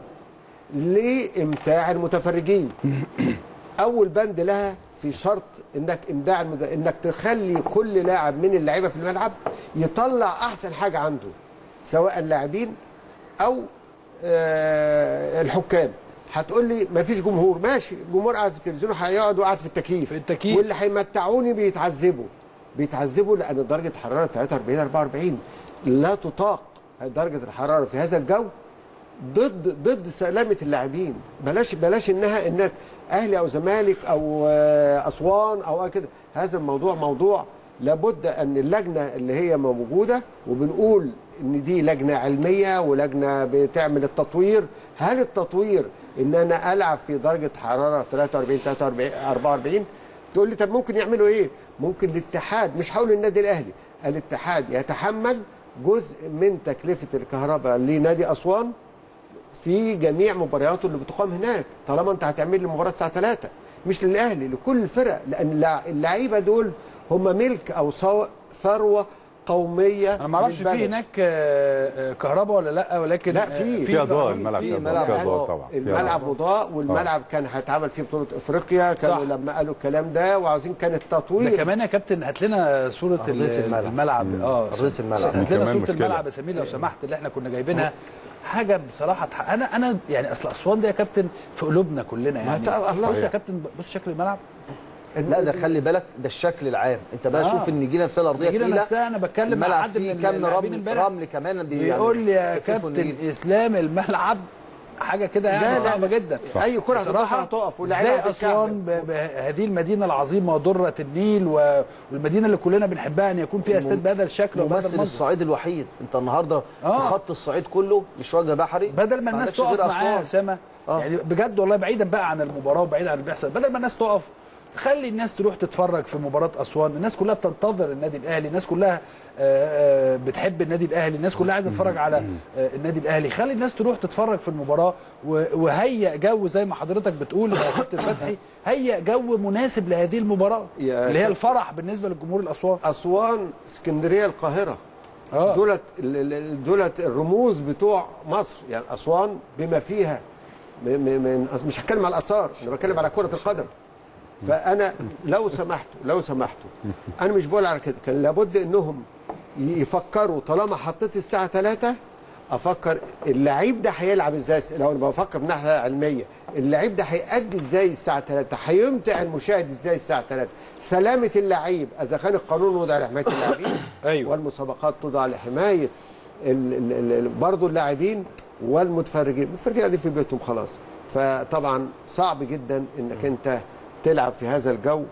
لإمتاع المتفرجين أول بند لها في شرط انك امداع المد... انك تخلي كل لاعب من اللعيبه في الملعب يطلع احسن حاجه عنده سواء اللاعبين او آه الحكام هتقول لي ما فيش جمهور ماشي الجمهور قاعد في التلفزيون هيقعد وقاعد في التكييف في التكييف. واللي هيمتعوني بيتعذبوا بيتعذبوا لان درجه حراره 43 44 لا تطاق درجه الحراره في هذا الجو ضد ضد سلامه اللاعبين بلاش بلاش انها انك اهلي او زمالك او آه، اسوان او كده هذا الموضوع موضوع لابد ان اللجنه اللي هي موجوده وبنقول ان دي لجنه علميه ولجنه بتعمل التطوير هل التطوير ان انا العب في درجه حراره 43 43 44 تقول لي طب ممكن يعملوا ايه ممكن الاتحاد مش هقول النادي الاهلي الاتحاد يتحمل جزء من تكلفه الكهرباء لنادي اسوان في جميع مبارياته اللي بتقام هناك طالما انت هتعمل لي مباراه الساعه 3 مش للاهلي لكل الفرق لان اللع- اللعيبه دول هم ملك او صو- ثروه قوميه انا ما اعرفش في للبلد. هناك آه، آه، كهرباء ولا لا ولكن لا، آه، في- في اضواء في- الملعب في فيه ملعب فيه اضواء أضواء. طبعا فيه الملعب أضواء. مضاء والملعب كان هيتعمل فيه بطوله افريقيا كانوا صح. لما قالوا الكلام ده وعاوزين كان ده التطوير كمان يا كابتن هات لنا صوره ال- أرضية الملعب. الملعب اه أرضية الملعب. هات لنا كمان صوره مشكلة. الملعب يا سمير لو سمحت اللي احنا كنا جايبينها حاجه بصراحه تح... انا انا يعني اصل اسوان دي يا كابتن في قلوبنا كلنا يعني تا- الله بص يا صحيح. كابتن بص شكل الملعب لا ده خلي بالك ده الشكل العام انت بقى آه. شوف النجيله نفسها الارضيه النجيلة تقيله نفسها أنا بتكلم مع الملعب حد من فيه كم اللاعبين رمل امبارح. رمل كمان بي بيقول لي يا يخففوا كابتن النجيلة. اسلام الملعب حاجه كده يعني لا، لا، صعبه لا. جدا اي كره هتبص بصراحه هتقف واللعيبه ازاي هتتكعبل. اسوان ب- بهذه المدينه العظيمه ودره النيل و- والمدينه اللي كلنا بنحبها ان يكون فيها استاد بهذا الشكل وبهذا ممثل المنظر الصعيد الوحيد انت النهارده آه. في خط الصعيد كله مش وجه بحري بدل ما الناس عندكش تقف غير معاه يا أسوان. اسامه آه. يعني بجد والله بعيدا بقى عن المباراه وبعيدا عن اللي بيحصل بدل ما الناس تقف خلي الناس تروح تتفرج في مباراه اسوان الناس كلها بتنتظر النادي الاهلي الناس كلها آه، آه، بتحب النادي الاهلي الناس كلها عايزه تتفرج على آه، النادي الاهلي خلي الناس تروح تتفرج في المباراه و- وهيئ جو زي ما حضرتك بتقول يا كابتن فتحي هيئ جو مناسب لهذه المباراه يا اللي هي كابتن. الفرح بالنسبه للجمهور الاسوان اسوان اسكندريه القاهره اه دولت ال- ال- دولت الرموز بتوع مصر يعني اسوان بما فيها م- م- من مش هتكلم على الاثار انا بتكلم على كره القدم فانا لو سمحتوا لو سمحتوا انا مش بقول على كده كان لابد انهم يفكروا طالما حطيت الساعه 3 افكر اللعيب ده هيلعب ازاي لو انا بفكر من ناحيه علميه اللعيب ده هيأدي ازاي الساعه 3 هيمتع المشاهد ازاي الساعه 3 سلامه اللعيب اذا كان القانون وضع لحمايه اللاعبين أيوة. والمسابقات توضع لحمايه ال- ال- ال- ال- برضه اللاعبين والمتفرجين المتفرجين قاعدين في بيتهم خلاص فطبعا صعب جدا انك انت تلعب في هذا الجو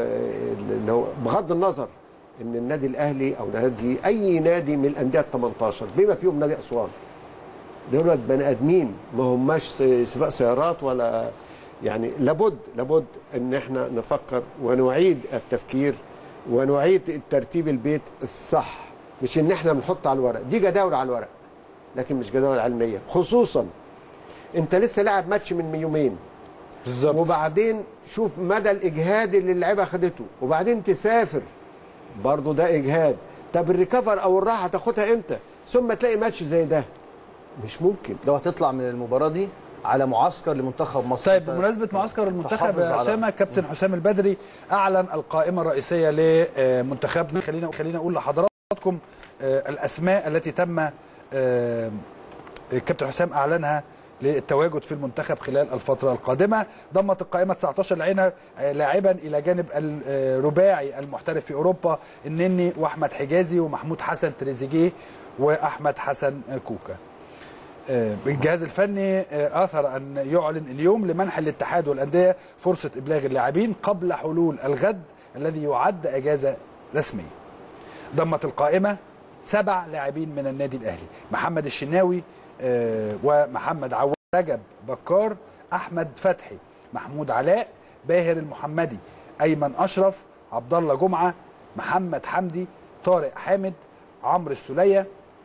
واللي هو بغض النظر ان النادي الاهلي او نادي اي نادي من الانديه ال 18 بما فيهم نادي اسوان دولت بني ادمين ما هماش س- سباق سيارات ولا يعني لابد لابد ان احنا نفكر ونعيد التفكير ونعيد ترتيب البيت الصح مش ان احنا بنحط على الورق دي جداول على الورق لكن مش جداول علميه خصوصا انت لسه لاعب ماتش من يومين بالظبط وبعدين شوف مدى الاجهاد اللي اللعيبه خدته وبعدين تسافر برضه ده اجهاد طب الريكفر او الراحه هتاخدها امتى ثم تلاقي ماتش زي ده مش ممكن لو هتطلع من المباراه دي على معسكر لمنتخب مصر طيب أنت بمناسبه معسكر المنتخب تحافظ يا على- اسامه كابتن حسام البدري اعلن القائمه الرئيسيه لمنتخبنا خلينا خلينا اقول لحضراتكم آه، الاسماء التي تم آه، الكابتن حسام اعلنها للتواجد في المنتخب خلال الفترة القادمة ضمت القائمة 19 لاعبا لاعبا إلى جانب الرباعي المحترف في أوروبا النني وأحمد حجازي ومحمود حسن تريزيجيه وأحمد حسن كوكا آه، الجهاز الفني آه، اثر ان يعلن اليوم لمنح الاتحاد والانديه فرصه ابلاغ اللاعبين قبل حلول الغد الذي يعد اجازه رسميه. ضمت القائمه سبع لاعبين من النادي الاهلي محمد الشناوي آه، ومحمد عواد رجب بكار احمد فتحي محمود علاء باهر المحمدي ايمن اشرف عبد الله جمعه محمد حمدي طارق حامد عمرو السوليه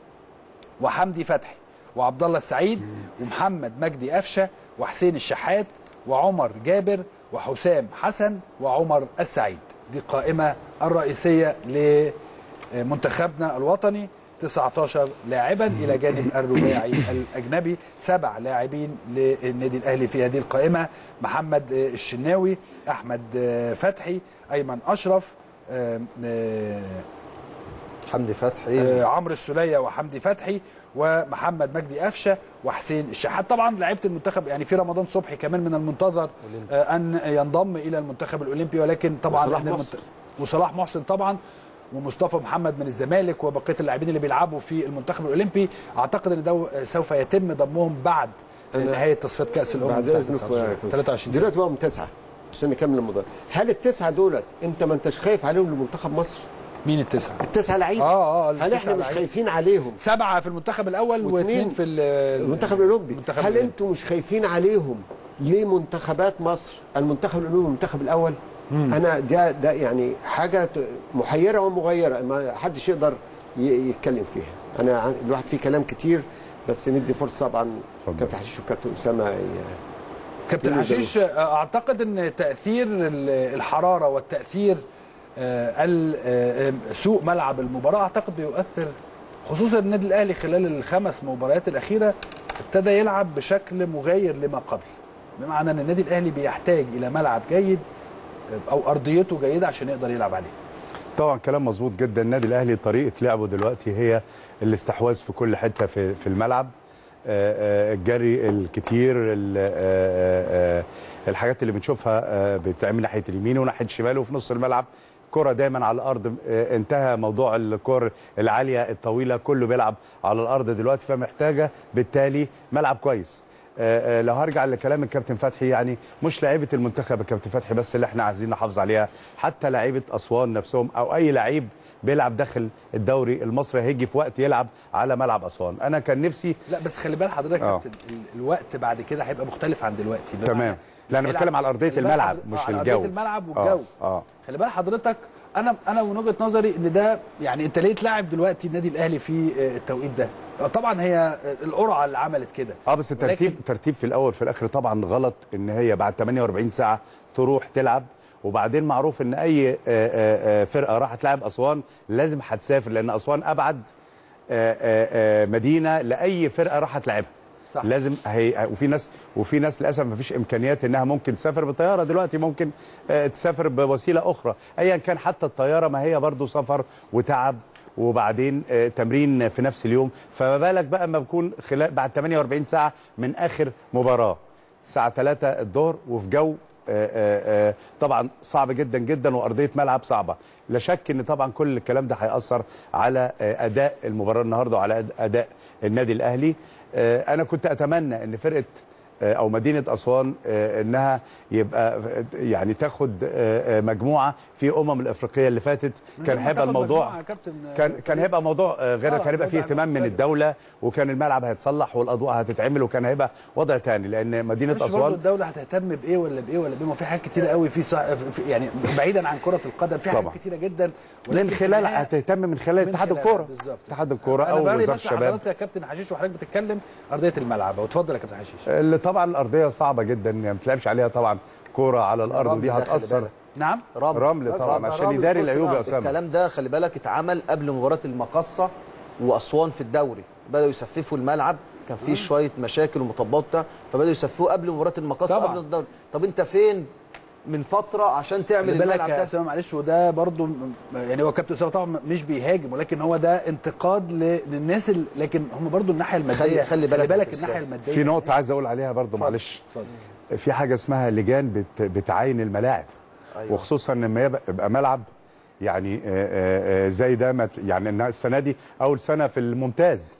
وحمدي فتحي وعبد الله السعيد ومحمد مجدي قفشه وحسين الشحات وعمر جابر وحسام حسن وعمر السعيد دي القائمه الرئيسيه لمنتخبنا الوطني 19 لاعبا الى جانب الرباعي الاجنبي سبع لاعبين للنادي الاهلي في هذه القائمه محمد الشناوي احمد فتحي ايمن اشرف آم، آه، حمدي فتحي آه، عمرو السوليه وحمدي فتحي ومحمد مجدي قفشه وحسين الشحات طبعا لعيبه المنتخب يعني في رمضان صبحي كمان من المنتظر آه، ان ينضم الى المنتخب الاولمبي ولكن طبعا وصلاح إحنا محسن. المنت- وصلاح محسن طبعا ومصطفى محمد من الزمالك وبقيه اللاعبين اللي بيلعبوا في المنتخب الاولمبي اعتقد ان ده سوف يتم ضمهم بعد نهايه تصفيات كاس الامم بعد بتاعت اذنك 19 23 سنة. دلوقتي بقوا تسعه عشان نكمل الموضوع هل التسعه دولت انت ما انتش خايف عليهم لمنتخب مصر؟ مين التسعه؟ التسعه لعيبه اه اه هل التسعة احنا مش لعيبة. خايفين عليهم؟ سبعه في المنتخب الاول واثنين واثنين في ال- المنتخب الاولمبي المنتخب هل الأولمبي. انتم مش خايفين عليهم لمنتخبات مصر المنتخب الاولمبي والمنتخب الاول انا ده ده يعني حاجه ت- محيره ومغيره ما حدش يقدر ي- يتكلم فيها انا عن- الواحد فيه كلام كتير بس ندي فرصه طبعا كابتن حشيش وكابتن اسامه ي- كابتن كله حشيش اعتقد ان تاثير ال- الحراره والتاثير آه، ال- آه، سوء ملعب المباراه اعتقد بيؤثر خصوصا النادي الاهلي خلال الخمس مباريات الاخيره ابتدى يلعب بشكل مغاير لما قبل بمعنى ان النادي الاهلي بيحتاج الى ملعب جيد آه، او ارضيته جيده عشان يقدر يلعب عليه طبعا كلام مظبوط جدا النادي الاهلي طريقه لعبه دلوقتي هي الاستحواذ في كل حته في في الملعب آه، آه، الجري الكتير ال- آه، آه، آه، الحاجات اللي بنشوفها آه، بتتعمل ناحيه اليمين وناحيه الشمال وفي نص الملعب كرة دايما على الارض آه، انتهى موضوع الكور العاليه الطويله كله بيلعب على الارض دلوقتي فمحتاجه بالتالي ملعب كويس آه، آه، لو هرجع لكلام الكابتن فتحي يعني مش لعيبه المنتخب الكابتن فتحي بس اللي احنا عايزين نحافظ عليها حتى لعيبه اسوان نفسهم او اي لعيب بيلعب داخل الدوري المصري هيجي في وقت يلعب على ملعب اسوان انا كان نفسي لا بس خلي بال حضرتك يا آه. كابتن ال- الوقت بعد كده هيبقى مختلف عن دلوقتي بمعنى تمام لا انا هيلعب- بتكلم على ارضيه خلي بال الملعب حضرتك- مش على الجو ارضيه الملعب اه والجو اه خلي بال حضرتك انا انا من وجهه نظري ان ده يعني انت ليه تلاعب دلوقتي النادي الاهلي في آه، التوقيت ده آه، طبعا هي القرعه اللي عملت كده اه بس الترتيب ولكن- ترتيب في الاول في الاخر طبعا غلط ان هي بعد 48 ساعه تروح تلعب وبعدين معروف ان اي آه، آه، آه، فرقه راحت تلعب اسوان لازم هتسافر لان اسوان ابعد آه، آه، آه، مدينه لاي فرقه راح تلعبها صح. لازم هي وفي ناس وفي ناس للاسف ما فيش امكانيات انها ممكن تسافر بالطياره دلوقتي ممكن آه، تسافر بوسيله اخرى ايا كان حتى الطياره ما هي برضو سفر وتعب وبعدين آه، تمرين في نفس اليوم فما بالك بقى اما بكون خلال بعد 48 ساعه من اخر مباراه الساعه 3 الظهر وفي جو آه، آه، آه، طبعا صعب جدا جدا وارضيه ملعب صعبه لا شك ان طبعا كل الكلام ده هياثر على آه، اداء المباراه النهارده وعلى أد- اداء النادي الاهلي آه، انا كنت اتمنى ان فرقه آه، او مدينه اسوان آه، انها يبقى يعني تاخد آه، آه، مجموعه في امم الافريقيه اللي فاتت كان لما هيبقى تاخد الموضوع مجموعة يا كابتن، آه، كان كان هيبقى موضوع آه، غير آه، كان هيبقى فيه وضع اهتمام من مختلف. الدوله وكان الملعب هيتصلح والاضواء هتتعمل وكان هيبقى وضع تاني لان مدينه مش برضه اسوان الدوله هتهتم بايه ولا بايه ولا بايه ما في حاجات كتيره قوي في, صع... في يعني بعيدا عن كره القدم في حاجات طبعا. كتيره جدا من ولكن في خلال النهاية- هتهتم من خلال من اتحاد خلالها الكوره بالظبط اتحاد الكوره انا او بقى وزاره بس الشباب حضرتك يا كابتن حشيش وحضرتك بتتكلم ارضيه الملعب واتفضل يا كابتن حشيش اللي طبعا الارضيه صعبه جدا يعني ما بتلعبش عليها طبعا كوره على الارض رمل ودي ده خلي هتاثر بالك. نعم رمل رمل طبعا رمل عشان رمل يداري في وسط العيوب يا الملعب. اسامه الكلام ده خلي بالك اتعمل قبل مباراه المقصه واسوان في الدوري بداوا يسففوا الملعب كان في شويه مشاكل ومطبات بتاع، فبداوا يسففوه قبل مباراه المقصه طبعاً. قبل الدوري طب انت فين من فتره عشان تعمل خلي بالك الملعب يا ده اسامه معلش وده برضو م- يعني هو كابتن اسامه طبعا مش بيهاجم ولكن هو ده انتقاد ل- للناس ال... لكن هم برضو الناحيه الماديه خلي- خلي بالك خلي بالك يا الناحيه أستاذ. الماديه في نقطه عايز اقول عليها برضو معلش اتفضل. في حاجه اسمها لجان بت بتعاين الملاعب أيوة. وخصوصا لما يبقى يبقى ملعب يعني آه، آه، آه، زي ده ما ت- يعني إنها السنه دي اول سنه في الممتاز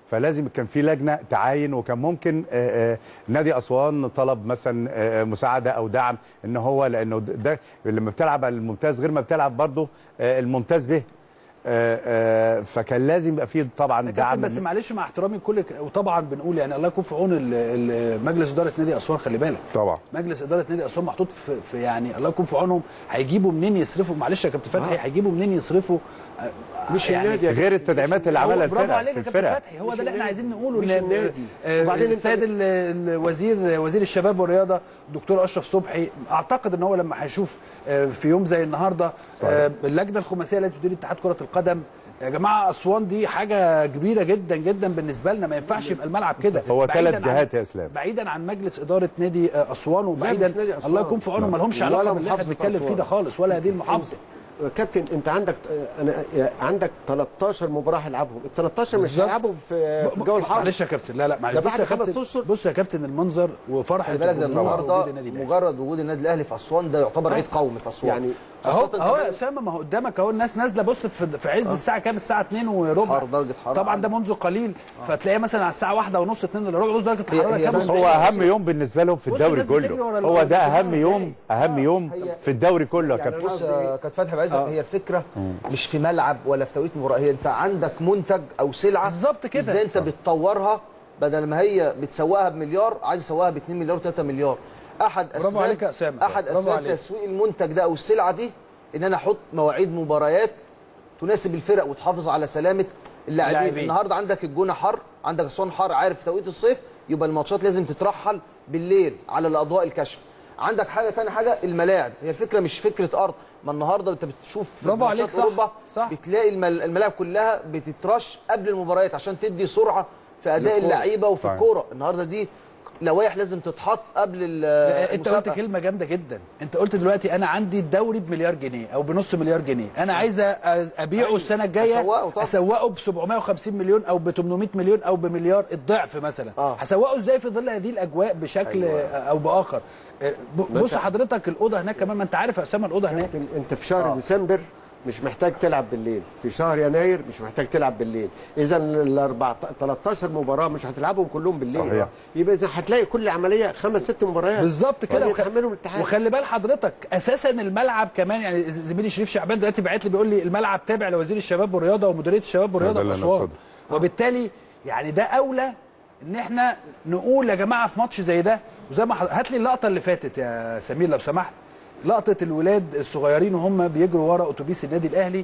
فلازم كان في لجنه تعاين وكان ممكن آه، آه، نادي اسوان طلب مثلا آه، مساعده او دعم ان هو لانه ده لما بتلعب على الممتاز غير ما بتلعب برضه آه، الممتاز به آه، آه، فكان لازم يبقى فيه طبعا يا دعم كابتن بس معلش مع احترامي كل وطبعا بنقول يعني الله يكون في عون ال- ال- مجلس اداره نادي اسوان خلي بالك طبعا مجلس اداره نادي اسوان محطوط في, في يعني الله يكون في عونهم هيجيبوا منين يصرفوا معلش يا كابتن فتحي هيجيبوا منين يصرفوا آه، مش يعني النادي يا غير التدعيمات اللي هو عملها برافو الفرق عليك في يا كابتن الفرق فتحي هو مش ده اللي احنا النادي. عايزين نقوله مش إن- النادي. آه، وبعدين أنت- السيد ال- الوزير وزير الشباب والرياضه الدكتور اشرف صبحي اعتقد ان هو لما هيشوف آه، في يوم زي النهارده آه، اللجنه الخماسيه التي تدير اتحاد كره القدم يا جماعه اسوان دي حاجه كبيره جدا جدا بالنسبه لنا ما ينفعش يبقى الملعب كده هو بعيداً ثلاث عن- جهات يا اسلام بعيدا عن مجلس اداره نادي آه، اسوان وبعيدا مش نادي أسوان. الله يكون في عونهم ما لهمش ولا علاقه باللي احنا محافظة بنتكلم فيه أسوان. ده خالص ولا هذه المحافظه كابتن انت عندك انا عندك 13 مباراه هيلعبهم ال 13 مش بالظبط. هيلعبوا في في الجو الحار معلش يا كابتن لا لا معلش ده بص بعد يا خمس كابتن أشهر. بص يا كابتن المنظر وفرحه خلي بالك ده الجمهور النهارده ووجود النادي الأهلي. مجرد وجود النادي الاهلي في اسوان ده يعتبر عيد قومي في اسوان يعني اهو خاصة اهو كمان يا اسامه ما هو قدامك اهو الناس نازله بص في في عز الساعه كام الساعه 2 وربع حر درجة حرارة طبعا ده منذ قليل فتلاقيه مثلا على الساعه 1 ونص 2 الا ربع بص درجه هي- الحراره هي كام بس هو اهم يوم بالنسبه لهم في بص الدوري الناس بتجري ورا كله هو ده الأرض. اهم يوم اهم يوم في الدوري كله يا يعني كابتن بص يا كابتن فتحي بعزك هي الفكره مش في ملعب ولا في توقيت مباراه هي انت عندك منتج او سلعه بالظبط كده. ازاي انت بتطورها بدل ما هي بتسوقها بمليار عايز تسوقها ب 2 مليار 3 مليار احد برافو اسباب عليك يا أسامة. احد برافو اسباب عليك. تسويق المنتج ده او السلعه دي ان انا احط مواعيد مباريات تناسب الفرق وتحافظ على سلامه اللاعبين اللاعبين. النهارده عندك الجونه حر عندك اسوان حر عارف في توقيت الصيف يبقى الماتشات لازم تترحل بالليل على الاضواء الكشف عندك حاجه تاني حاجه الملاعب هي الفكره مش فكره ارض ما النهارده انت بتشوف في برافو ماتشات عليك، صح، اوروبا صح. بتلاقي المل- الملاعب كلها بتترش قبل المباريات عشان تدي سرعه في اداء للكورة. اللعيبه وفي صحيح. الكوره النهارده دي لوائح لازم تتحط قبل ال- انت قلت المسابقه كلمه جامده جدا انت قلت دلوقتي انا عندي الدوري بمليار جنيه او بنص مليار جنيه انا عايز أ- ابيعه السنه الجايه أسوقه طبعا. اسوقه ب 750 مليون او ب 800 مليون او بمليار الضعف مثلا آه. هسوقه ازاي في ظل هذه الاجواء بشكل أيوة. او باخر اه، ب- بص حضرتك الاوضه هناك كمان ما انت عارف يا اسامه الاوضه هناك كابتن انت في شهر ديسمبر مش محتاج تلعب بالليل في شهر يناير مش محتاج تلعب بالليل اذا ال 13 مباراه مش هتلعبهم كلهم بالليل صحيح. يبقى اذا هتلاقي كل عمليه خمس ست مباريات بالظبط كده وبعدين وخ... يتحملهم الاتحاد وخلي بال حضرتك اساسا الملعب كمان يعني ز- زميلي شريف شعبان دلوقتي بعت لي بيقول لي الملعب تابع لوزير الشباب والرياضه ومديريه الشباب والرياضه ده اللي أنا باسوان أقصده. وبالتالي يعني ده اولى ان احنا نقول يا جماعه في ماتش زي ده وزي ما حض- هات لي اللقطه اللي فاتت يا سمير لو سمحت لقطه الولاد الصغيرين وهم بيجروا ورا اتوبيس النادي الاهلي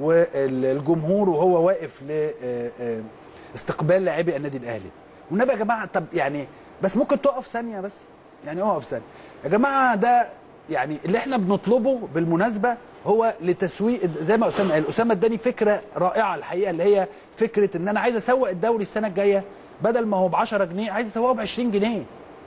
والجمهور وهو واقف ل آه، آه، استقبال لاعبي النادي الاهلي والنبي يا جماعه طب يعني بس ممكن تقف ثانيه بس يعني اقف ثانيه يا جماعه ده يعني اللي احنا بنطلبه بالمناسبه هو لتسويق زي ما اسامه قال اسامه اداني فكره رائعه الحقيقه اللي هي فكره ان انا عايز اسوق الدوري السنه الجايه بدل ما هو ب 10 جنيه عايز اسوقه ب 20 جنيه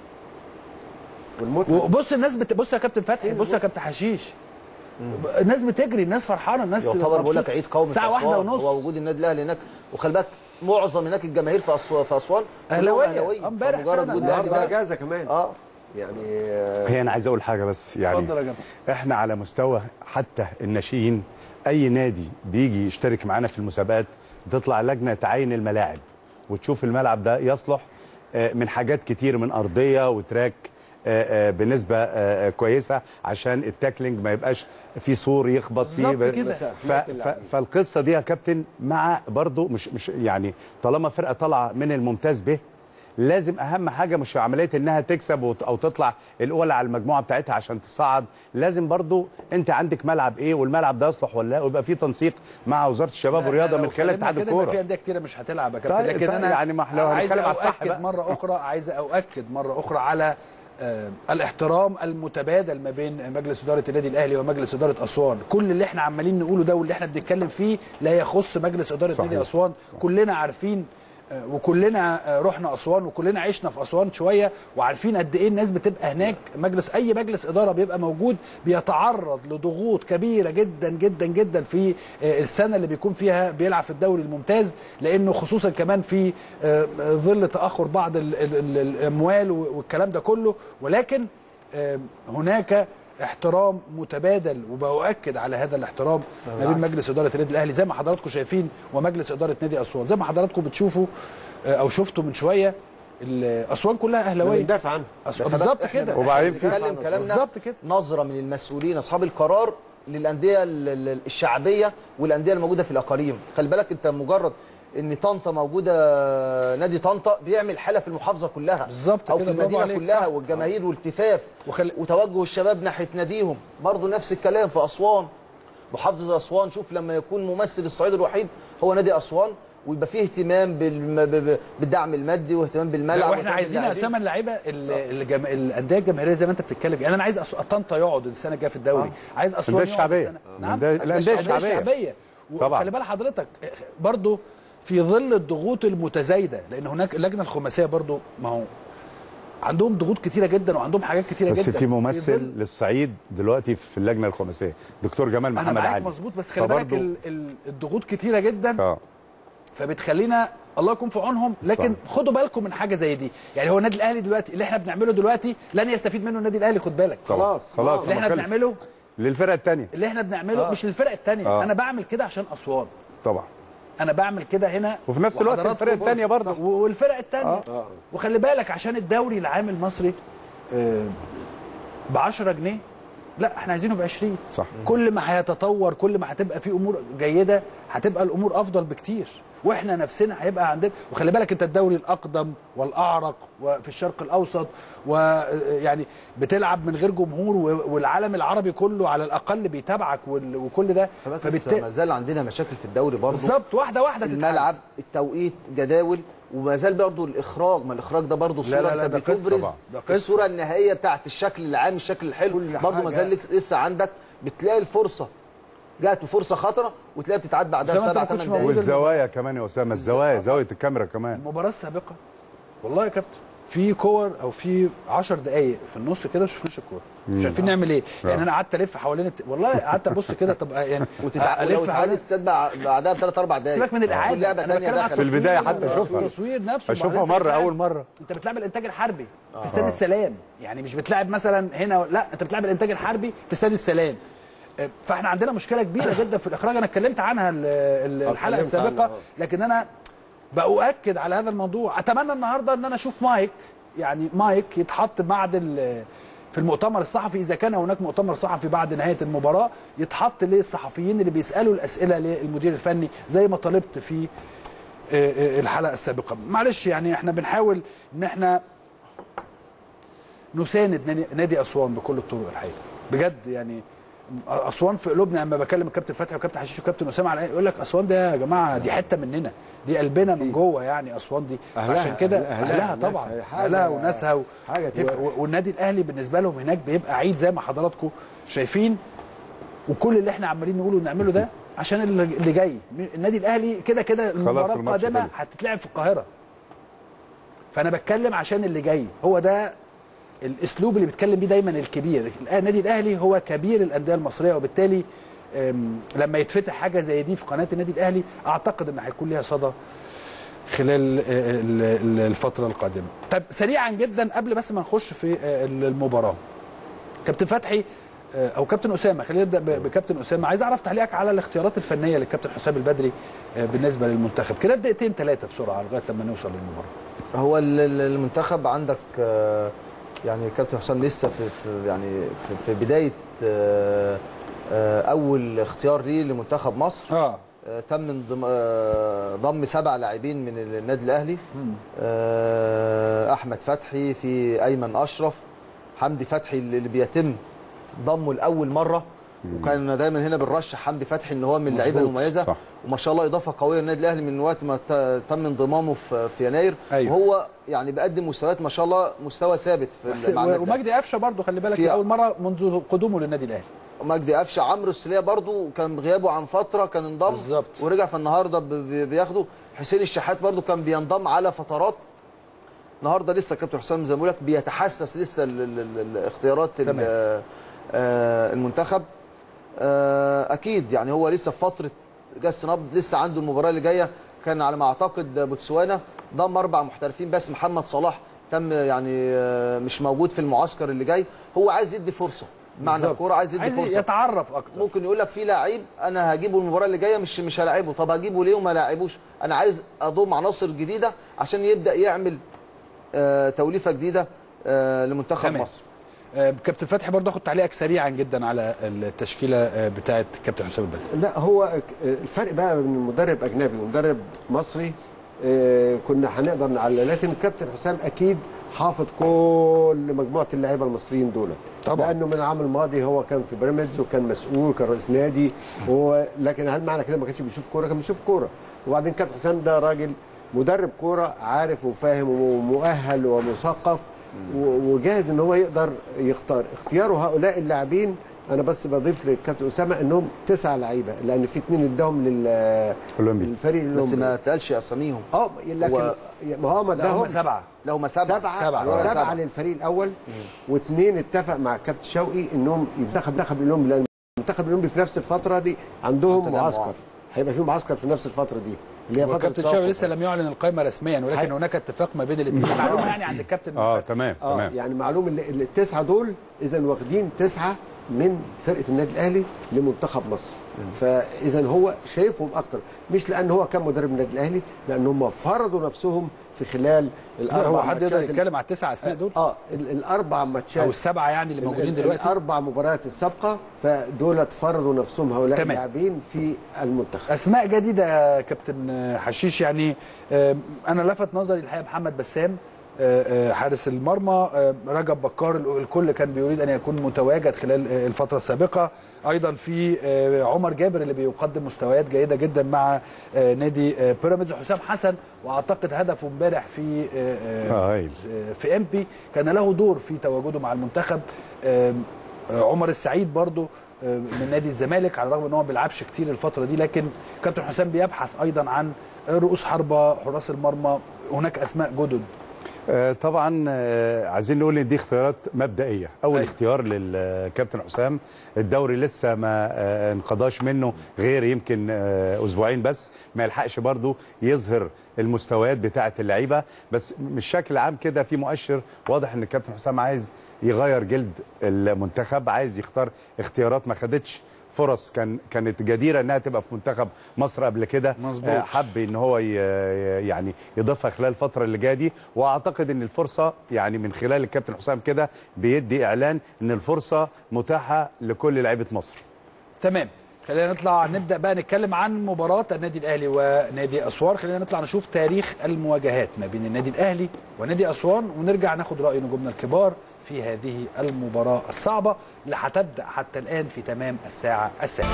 والمتعه وبص الناس بت... بص يا كابتن فتحي بص يا كابتن حشيش الناس بتجري الناس فرحانه الناس يعتبر بقول لك مبسوطة. عيد قومي الساعه في واحدة أسوان. ونص هو وجود النادي الاهلي هناك وخلي بالك معظم هناك الجماهير في أسوان في اسوان كلهم أهلاوية. اهلاويه امبارح فمجرد فعلا. وجود الاهلي النهارده ده اجازه كمان اه يعني آه، هي انا عايز اقول حاجه بس يعني اتفضل يا جماعه احنا على مستوى حتى الناشئين اي نادي بيجي يشترك معانا في المسابقات تطلع لجنه تعين الملاعب وتشوف الملعب ده يصلح آه، من حاجات كتير من ارضيه وتراك آه، آه، بنسبه آه، آه، كويسه عشان التاكلينج ما يبقاش في سور يخبط فيه بالظبط ب- كده. ف... ف... فالقصه دي يا كابتن مع برضو مش مش يعني طالما فرقه طالعه من الممتاز به لازم اهم حاجه مش عمليه انها تكسب وت- او تطلع الاولى على المجموعه بتاعتها عشان تصعد لازم برضو انت عندك ملعب ايه والملعب ده يصلح ولا لا ويبقى في تنسيق مع وزاره الشباب والرياضه من خلال اتحاد في الكوره انديه كتيره مش هتلعب يا كابتن طيب، لكن طيب، انا يعني ما احنا لو عايز هنتكلم على الصح اؤكد بقى. مره اخرى عايز اؤكد مره اخرى على آه الاحترام المتبادل ما بين مجلس اداره النادي الاهلي ومجلس اداره اسوان كل اللي احنا عمالين نقوله ده واللي احنا بنتكلم فيه لا يخص مجلس اداره صحيح. نادي اسوان كلنا عارفين آه، وكلنا آه، رحنا اسوان وكلنا عشنا في اسوان شويه وعارفين قد ايه الناس بتبقى هناك مجلس اي مجلس اداره بيبقى موجود بيتعرض لضغوط كبيره جدا جدا جدا في آه، السنه اللي بيكون فيها بيلعب في الدوري الممتاز لانه خصوصا كمان في آه، ظل تاخر بعض ال- ال- ال- الاموال والكلام ده كله ولكن آه، هناك احترام متبادل وبأؤكد على هذا الاحترام ما بين مجلس اداره النادي الاهلي زي ما حضراتكم شايفين ومجلس اداره نادي اسوان زي ما حضراتكم بتشوفوا آه، او شفته من شويه ال- اسوان كلها اهلاويه بندافع عنه أس- بالظبط كده وبعدين في- بنتكلم كلامنا بالظبط كده. نظره من المسؤولين اصحاب القرار للانديه ال- ال- الشعبيه والانديه الموجوده في الاقاليم خلي بالك انت مجرد ان طنطا موجوده نادي طنطا بيعمل حاله في المحافظه كلها بالظبط او كده، في برافو المدينه عليك، كلها صح. والجماهير والتفاف وخل- وتوجه الشباب ناحيه ناديهم برضه نفس الكلام في اسوان محافظه اسوان شوف لما يكون ممثل الصعيد الوحيد هو نادي اسوان ويبقى فيه اهتمام بالم- ب- ب- بالدعم المادي واهتمام بالملعب لا واحنا واهتمام عايزين باللاعبين. اسامي اللعيبه ال- الجم... الانديه الجماهيريه زي ما انت بتتكلم يعني انا عايز أس... طنطا يقعد السنه الجايه في الدوري عايز اسوان الأندية يقعد الشعبية. السنة... نعم الأندية- الأندية الشعبية. الشعبيه طبعاً. وخلي بال حضرتك برضو في ظل الضغوط المتزايده لان هناك اللجنه الخماسيه برضو ما هو عندهم ضغوط كتيره جدا وعندهم حاجات كتيره بس جدا في ممثل ظل- للصعيد دلوقتي في اللجنه الخماسيه دكتور جمال انا محمد معاك علي مظبوط بس خلي بالك فبرضه- ال- ال- الضغوط كتيره جدا اه فبتخلينا الله يكون في عونهم لكن صح. خدوا بالكم من حاجه زي دي يعني هو النادي الاهلي دلوقتي اللي احنا بنعمله دلوقتي لن يستفيد منه النادي الاهلي خد بالك طبعاً. خلاص، خلاص اللي احنا ما خلص. بنعمله للفرقه الثانيه اللي احنا بنعمله مش للفرق الثانيه آه. انا بعمل كده عشان اسوان طبعا انا بعمل كده هنا وفي نفس الوقت وحضراتكم الفرق التانية برضه. صح. والفرق الثانيه وخلي بالك عشان الدوري العام المصري ب 10 جنيه لا احنا عايزينه ب 20 صح. كل ما هيتطور كل ما هتبقى في امور جيده هتبقى الامور افضل بكتير واحنا نفسنا هيبقى عندنا وخلي بالك انت الدوري الاقدم والاعرق وفي الشرق الاوسط ويعني بتلعب من غير جمهور و- والعالم العربي كله على الاقل بيتابعك وال- وكل ده فبالتالي ما زال عندنا مشاكل في الدوري برضه بالظبط واحده واحده تتحل. الملعب التوقيت جداول وما زال برضه الاخراج ما الاخراج ده برضه لا، صوره لا، لا، انت ده قصة بتبرز طبعا. ده قصة. الصوره النهائيه بتاعت الشكل العام الشكل الحلو كل برضه ما حاجة. زال لك- لسه عندك بتلاقي الفرصه جات فرصه خطره وتلاقيها بتتعاد بعدها زي ما أنت بسبع ما كنتش ثمان دقائق موجود. والزوايا كمان يا اسامه الزوايا زاويه الكاميرا كمان المباراه السابقه والله يا كابتن في كور او في 10 دقائق في النص كده ما شفناش الكوره مش عارفين نعمل ايه يعني انا قعدت الف حوالين الت... والله قعدت ابص كده طب يعني وتتع... الف ولو حوالين اتعادت تتبع بعدها بثلاث اربع دقائق سيبك من الاعاده كل لعبه أنا ثانيه بتكلم على دخلت في البداية التصوير- حتى أشوفها. التصوير نفسه اشوفها وبعدين مره بتلعب- اول مره انت بتلعب الانتاج الحربي في استاد السلام يعني مش بتلعب مثلا هنا لا انت بتلعب الانتاج الحربي في استاد السلام اه، فاحنا عندنا مشكله كبيره جدا في الاخراج انا اتكلمت عنها ال- ال- الحلقه اتكلمت عنها، السابقه اه. لكن انا باؤكد على هذا الموضوع اتمنى النهارده ان انا اشوف مايك يعني مايك يتحط بعد ال- في المؤتمر الصحفي اذا كان هناك مؤتمر صحفي بعد نهايه المباراه يتحط للصحفيين اللي بيسالوا الاسئله للمدير الفني زي ما طلبت في اه، اه، الحلقه السابقه معلش يعني احنا بنحاول ان احنا نساند نادي- نادي اسوان بكل الطرق الحقيقه بجد يعني اسوان في قلوبنا لما بكلم الكابتن فتحي وكابتن حشيش وكابتن اسامه على يقول لك اسوان ده يا جماعه دي حته مننا دي قلبنا من جوه يعني اسوان دي أهلها- عشان كده أهلها اهلها وناسها، طبعا حاجة- اهلها وناسها و... حاجة تفرق. و... والنادي الاهلي بالنسبه لهم هناك بيبقى عيد زي ما حضراتكم شايفين وكل اللي احنا عمالين نقوله ونعمله ده عشان اللي اللي جاي النادي الاهلي كده كده المباراه الماتش القادمه خلص. هتتلعب في القاهره فانا بتكلم عشان اللي جاي هو ده الاسلوب اللي بيتكلم بيه دايما الكبير النادي الاهلي هو كبير الانديه المصريه وبالتالي أم، لما يتفتح حاجه زي دي في قناه النادي الاهلي اعتقد ان هيكون ليها صدى خلال آه، ال- ال- الفتره القادمه طب سريعا جدا قبل بس ما نخش في آه، المباراه كابتن فتحي آه، او كابتن اسامه خلينا نبدا ب- بكابتن اسامه عايز اعرف تعليقك على الاختيارات الفنيه للكابتن حسام البدري آه، بالنسبه للمنتخب كده بدقيقتين ثلاثه بسرعه لغايه لما نوصل للمباراه هو ال- ال- المنتخب عندك آه، يعني كابتن حسام لسه في, في يعني في, في بدايه آه، آه، اول اختيار ليه لمنتخب مصر اه آه، تم انضم- آه، ضم سبع لاعبين من النادي الاهلي آه، احمد فتحي في ايمن اشرف حمدي فتحي اللي اللي بيتم ضمه لاول مره وكان دايما هنا بنرشح حمدي فتحي ان هو من اللعيبه مظبوط، المميزه صح. وما شاء الله اضافه قويه للنادي الاهلي من وقت ما ت- تم انضمامه في في يناير أيوة. وهو يعني بيقدم مستويات ما شاء الله مستوى ثابت في بس مع النادي الأهلي. ومجدي قفشه برضه خلي بالك في- في اول مره منذ قدومه للنادي الاهلي مجدي قفشه عمرو السوليه برضو كان غيابه عن فتره كان انضم بالظبط. ورجع فالنهارده ب- ب- بياخده حسين الشحات برضو كان بينضم على فترات النهارده لسه كابتن حسام زي ما بقول لك بيتحسس لسه ال- ال- ال- الاختيارات ال- تمام. آه، المنتخب آه، اكيد يعني هو لسه في فتره جس نبض لسه عنده المباراه اللي جايه كان على ما اعتقد بوتسوانا ضم اربع محترفين بس محمد صلاح تم يعني آه، مش موجود في المعسكر اللي جاي هو عايز يدي فرصه معنى بالظبط. الكوره عايز يدي عايز فرصه يتعرف اكتر ممكن يقول لك في لعيب انا هجيبه المباراه اللي جايه مش مش هلاعبه طب هجيبه ليه وما لاعبوش انا عايز اضم عناصر جديده عشان يبدا يعمل آه توليفه جديده آه لمنتخب تمام. مصر آه، كابتن فتحي برضه اخد تعليقك سريعا جدا على التشكيله آه، بتاعه كابتن حسام البدري لا هو الفرق بقى بين مدرب اجنبي ومدرب مصري آه، كنا هنقدر نعلق لكن الكابتن حسام اكيد حافظ كل مجموعه اللعيبه المصريين دول طبعا. لانه من العام الماضي هو كان في بيراميدز وكان مسؤول كان رئيس نادي هو لكن هل معنى كده ما كانش بيشوف كوره كان بيشوف كوره وبعدين كابتن حسام ده راجل مدرب كوره عارف وفاهم ومؤهل ومثقف و- وجاهز ان هو يقدر يختار اختياره هؤلاء اللاعبين انا بس بضيف للكابتن اسامه انهم تسعه لعيبه لان في اثنين اداهم لل أولمبي. للفريق بس الاولمبي ما تقالش اساميهم اه لكن هو- ما هو ما لا هم اداهم سبعه لو ما سبعه سبعه سبعة. سبعه, آه. سبعة للفريق الاول واثنين اتفق مع الكابتن شوقي انهم ينتخب منتخب الاولمبي لان المنتخب الاولمبي في نفس الفتره دي عندهم تجمع. معسكر هيبقى في معسكر في نفس الفتره دي اللي هي فتره وكابتن التوقف. شاوي لسه لم يعلن القائمه رسميا ولكن حي- هناك اتفاق ما بين الاثنين معلومه يعني عند الكابتن اه فتحي. تمام اه تمام يعني معلوم ان ال- التسعه دول اذا واخدين تسعه من فرقه النادي الاهلي لمنتخب مصر فاذا هو شايفهم اكتر مش لان هو كان مدرب النادي الاهلي لان هم فرضوا نفسهم في خلال لا الاربع هو حد يقدر ماتشات ال- يتكلم على التسع اسماء دول اه ال- الاربع ماتشات او السبعه يعني اللي موجودين ال- دلوقتي الاربع مباريات السابقه فدولت فرضوا نفسهم هؤلاء تمام. اللاعبين في المنتخب اسماء جديده يا كابتن حشيش يعني آه، انا لفت نظري الحقيقه محمد بسام آه، آه، حارس المرمى آه، رجب بكار ال- الكل كان بيريد ان يكون متواجد خلال آه، الفتره السابقه ايضا في آه، عمر جابر اللي بيقدم مستويات جيده جدا مع آه، نادي آه، بيراميدز حسام حسن واعتقد هدفه امبارح في آه، آه، آه، هايل. في امبي كان له دور في تواجده مع المنتخب آم، آه، عمر السعيد برضو آه، من نادي الزمالك على الرغم ان هو ما بيلعبش كتير الفتره دي لكن كابتن حسام بيبحث ايضا عن رؤوس حربه حراس المرمى هناك اسماء جدد آه، طبعا آه، عايزين نقول ان دي اختيارات مبدئيه اول أيوة. اختيار للكابتن حسام الدوري لسه ما آه، انقضاش منه غير يمكن آه، اسبوعين بس ما يلحقش برضو يظهر المستويات بتاعه اللعيبه بس مش شكل عام كده في مؤشر واضح ان الكابتن حسام عايز يغير جلد المنتخب عايز يختار اختيارات ما خدتش فرص كان كانت جديره انها تبقى في منتخب مصر قبل كده مظبوط. آه، حب ان هو ي- يعني يضيفها خلال الفتره اللي جايه دي واعتقد ان الفرصه يعني من خلال الكابتن حسام كده بيدي اعلان ان الفرصه متاحه لكل لعيبه مصر تمام خلينا نطلع نبدا بقى نتكلم عن مباراه النادي الاهلي ونادي اسوان خلينا نطلع نشوف تاريخ المواجهات ما بين النادي الاهلي ونادي اسوان ونرجع ناخد راي نجومنا الكبار في هذه المباراه الصعبه اللي هتبدا حتى الان في تمام الساعه السابعه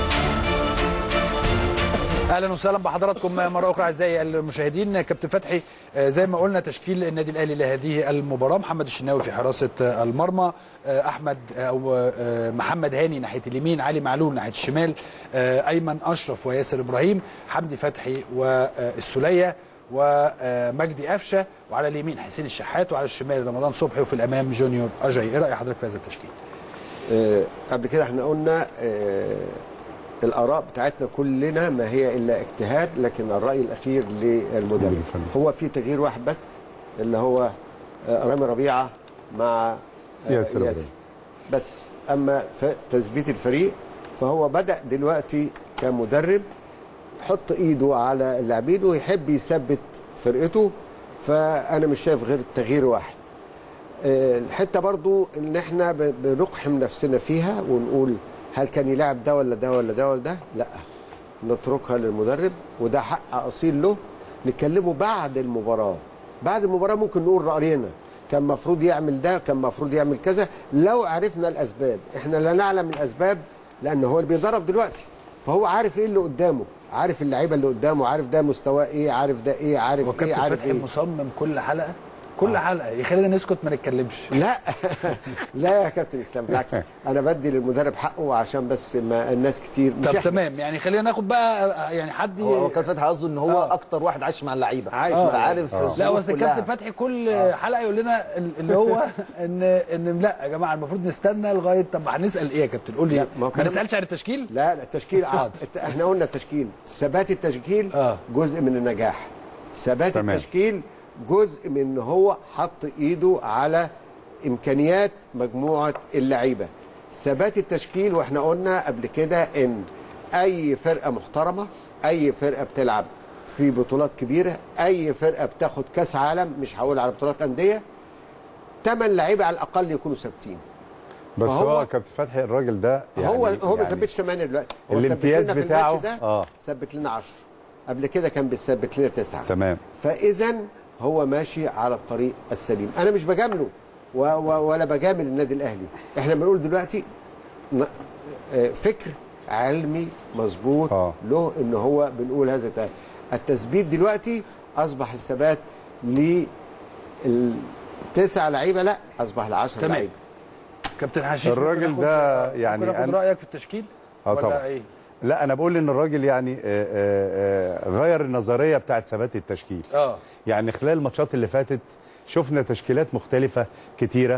اهلا وسهلا بحضراتكم مره اخرى اعزائي المشاهدين كابتن فتحي آه، زي ما قلنا تشكيل النادي الاهلي لهذه المباراه محمد الشناوي في حراسه آه، المرمى آه، احمد آه، او آه، محمد هاني ناحيه اليمين علي معلول ناحيه الشمال آه، ايمن اشرف وياسر ابراهيم حمدي فتحي والسليه ومجدي قفشه وعلى اليمين حسين الشحات وعلى الشمال رمضان صبحي وفي الامام جونيور اجاي ايه راي حضرتك في هذا التشكيل آه، قبل كده احنا قلنا آه، الاراء بتاعتنا كلنا ما هي الا اجتهاد لكن الراي الاخير للمدرب الفني. هو في تغيير واحد بس اللي هو آه، رامي ربيعه مع آه، ياسر إبراهيم. بس اما في تثبيت الفريق فهو بدا دلوقتي كمدرب يحط ايده على اللاعبين ويحب يثبت فرقته فانا مش شايف غير تغيير واحد آه، الحته برضو ان احنا ب- بنقحم نفسنا فيها ونقول هل كان يلعب ده ولا ده ولا ده ولا ده لا نتركها للمدرب وده حق اصيل له نكلمه بعد المباراه بعد المباراه ممكن نقول راينا كان المفروض يعمل ده كان المفروض يعمل كذا لو عرفنا الاسباب احنا لا نعلم الاسباب لان هو اللي بيدرب دلوقتي فهو عارف ايه اللي قدامه عارف اللعيبه اللي قدامه عارف ده مستواه ايه عارف ده ايه عارف ايه وكابتن عارف فتحي ايه مصمم كل حلقه كل حلقه يخلينا نسكت ما نتكلمش لا لا يا كابتن اسلام بالعكس انا بدي للمدرب حقه عشان بس ما الناس كتير مش طب إحنا. تمام يعني خلينا ناخد بقى يعني حد ي- هو هو كان فتحي قصده ان هو آه. اكتر واحد عايش مع اللعيبه عايش آه. مع فعارف اللعيبة. لا الظروف بس كلها. الكابتن فتحي كل حلقه يقول لنا ال- اللي هو ان ان لا يا جماعه المفروض نستنى لغايه طب هنسال ايه يا كابتن قول لي لا، ما ما, هو كلام- نسالش عن التشكيل لا لا التشكيل عاد احنا قلنا التشكيل ثبات التشكيل آه. جزء من النجاح ثبات تمام. التشكيل جزء من ان هو حط ايده على امكانيات مجموعه اللعيبه ثبات التشكيل واحنا قلنا قبل كده ان اي فرقه محترمه اي فرقه بتلعب في بطولات كبيره اي فرقه بتاخد كاس عالم مش هقول على بطولات انديه ثمان لعيبه على الاقل يكونوا ثابتين بس فهو- هو كابتن فتحي الراجل ده يعني هو هو ما يعني ثبتش 8 دلوقتي هو الامتياز ثبت لنا في بتاعه- الماتش ده آه. ثبت لنا 10 قبل كده كان بيثبت لنا 9 تمام فاذا هو ماشي على الطريق السليم انا مش بجامله و و ولا بجامل النادي الاهلي احنا بنقول دلوقتي ن- آه، فكر علمي مظبوط آه. له ان هو بنقول هذا الت- التثبيت دلوقتي اصبح الثبات للتسع لعيبه لا اصبح ل 10 تمام. لعيبه كابتن حشيش الراجل ممكن ده آخد- يعني ممكن اخد أنا- رايك في التشكيل اه ولا طبعا ايه لا انا بقول ان الراجل يعني آه، آه، آه، غير النظريه بتاعت ثبات التشكيل اه يعني خلال الماتشات اللي فاتت شفنا تشكيلات مختلفه كتيره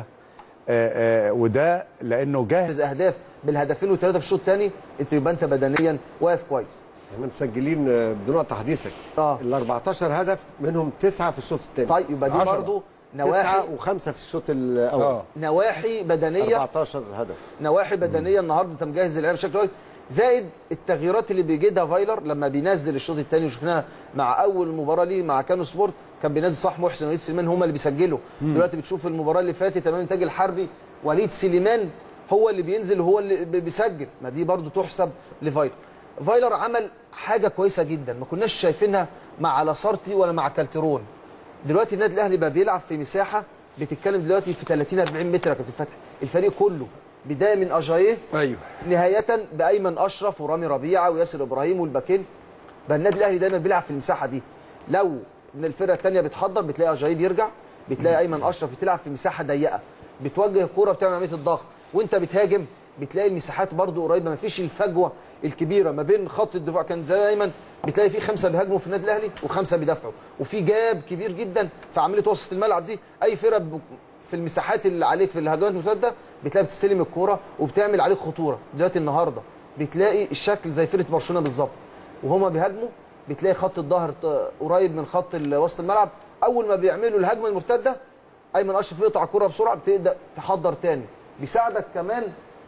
آه، آه، وده لانه جاهز تحرز اهداف بالهدفين وثلاثه في الشوط الثاني انت يبقى انت بدنيا واقف كويس احنا مسجلين آه، بدون قطع حديثك اه ال 14 هدف منهم تسعه في الشوط الثاني طيب يبقى دي عشرة. برضه تسعه نواحي وخمسه في الشوط الاول اه نواحي بدنيه 14 هدف نواحي بدنيه النهارده انت مجهز اللعيبه بشكل كويس زائد التغييرات اللي بيجيدها فايلر لما بينزل الشوط الثاني وشفناها مع اول مباراه ليه مع كانو سبورت كان بينزل صح محسن وليد سليمان هم اللي بيسجلوا دلوقتي بتشوف المباراه اللي فاتت امام الانتاج الحربي وليد سليمان هو اللي بينزل هو اللي بي- بيسجل ما دي برضو تحسب لفايلر فايلر عمل حاجه كويسه جدا ما كناش شايفينها مع لاسارتي ولا مع كالترون دلوقتي النادي الاهلي بقى بيلعب في مساحه بتتكلم دلوقتي في 30 40 متر يا كابتن فتحي الفريق كله بدايه من اجاييه ايوه نهايه بايمن اشرف ورامي ربيعه وياسر ابراهيم والباكين بقى النادي الاهلي دايما بيلعب في المساحه دي لو من الفرقه الثانيه بتحضر بتلاقي اجاييه بيرجع بتلاقي ايمن اشرف بتلعب في مساحه ضيقه بتوجه الكوره بتعمل عمليه الضغط وانت بتهاجم بتلاقي المساحات برضو قريبه ما فيش الفجوه الكبيره ما بين خط الدفاع كان زي دايما بتلاقي في خمسه بيهاجموا في النادي الاهلي وخمسه بيدافعوا وفي جاب كبير جدا في عمليه وسط الملعب دي اي فرقه ب- في المساحات اللي عليك في الهجمات المرتده بتلاقي بتستلم الكوره وبتعمل عليك خطوره دلوقتي النهارده بتلاقي الشكل زي فرقه برشلونه بالظبط وهما بيهاجموا بتلاقي خط الظهر ط- قريب من خط ال- وسط الملعب اول ما بيعملوا الهجمه المرتده ايمن اشرف بيقطع الكوره بسرعه بتبدا تحضر تاني بيساعدك كمان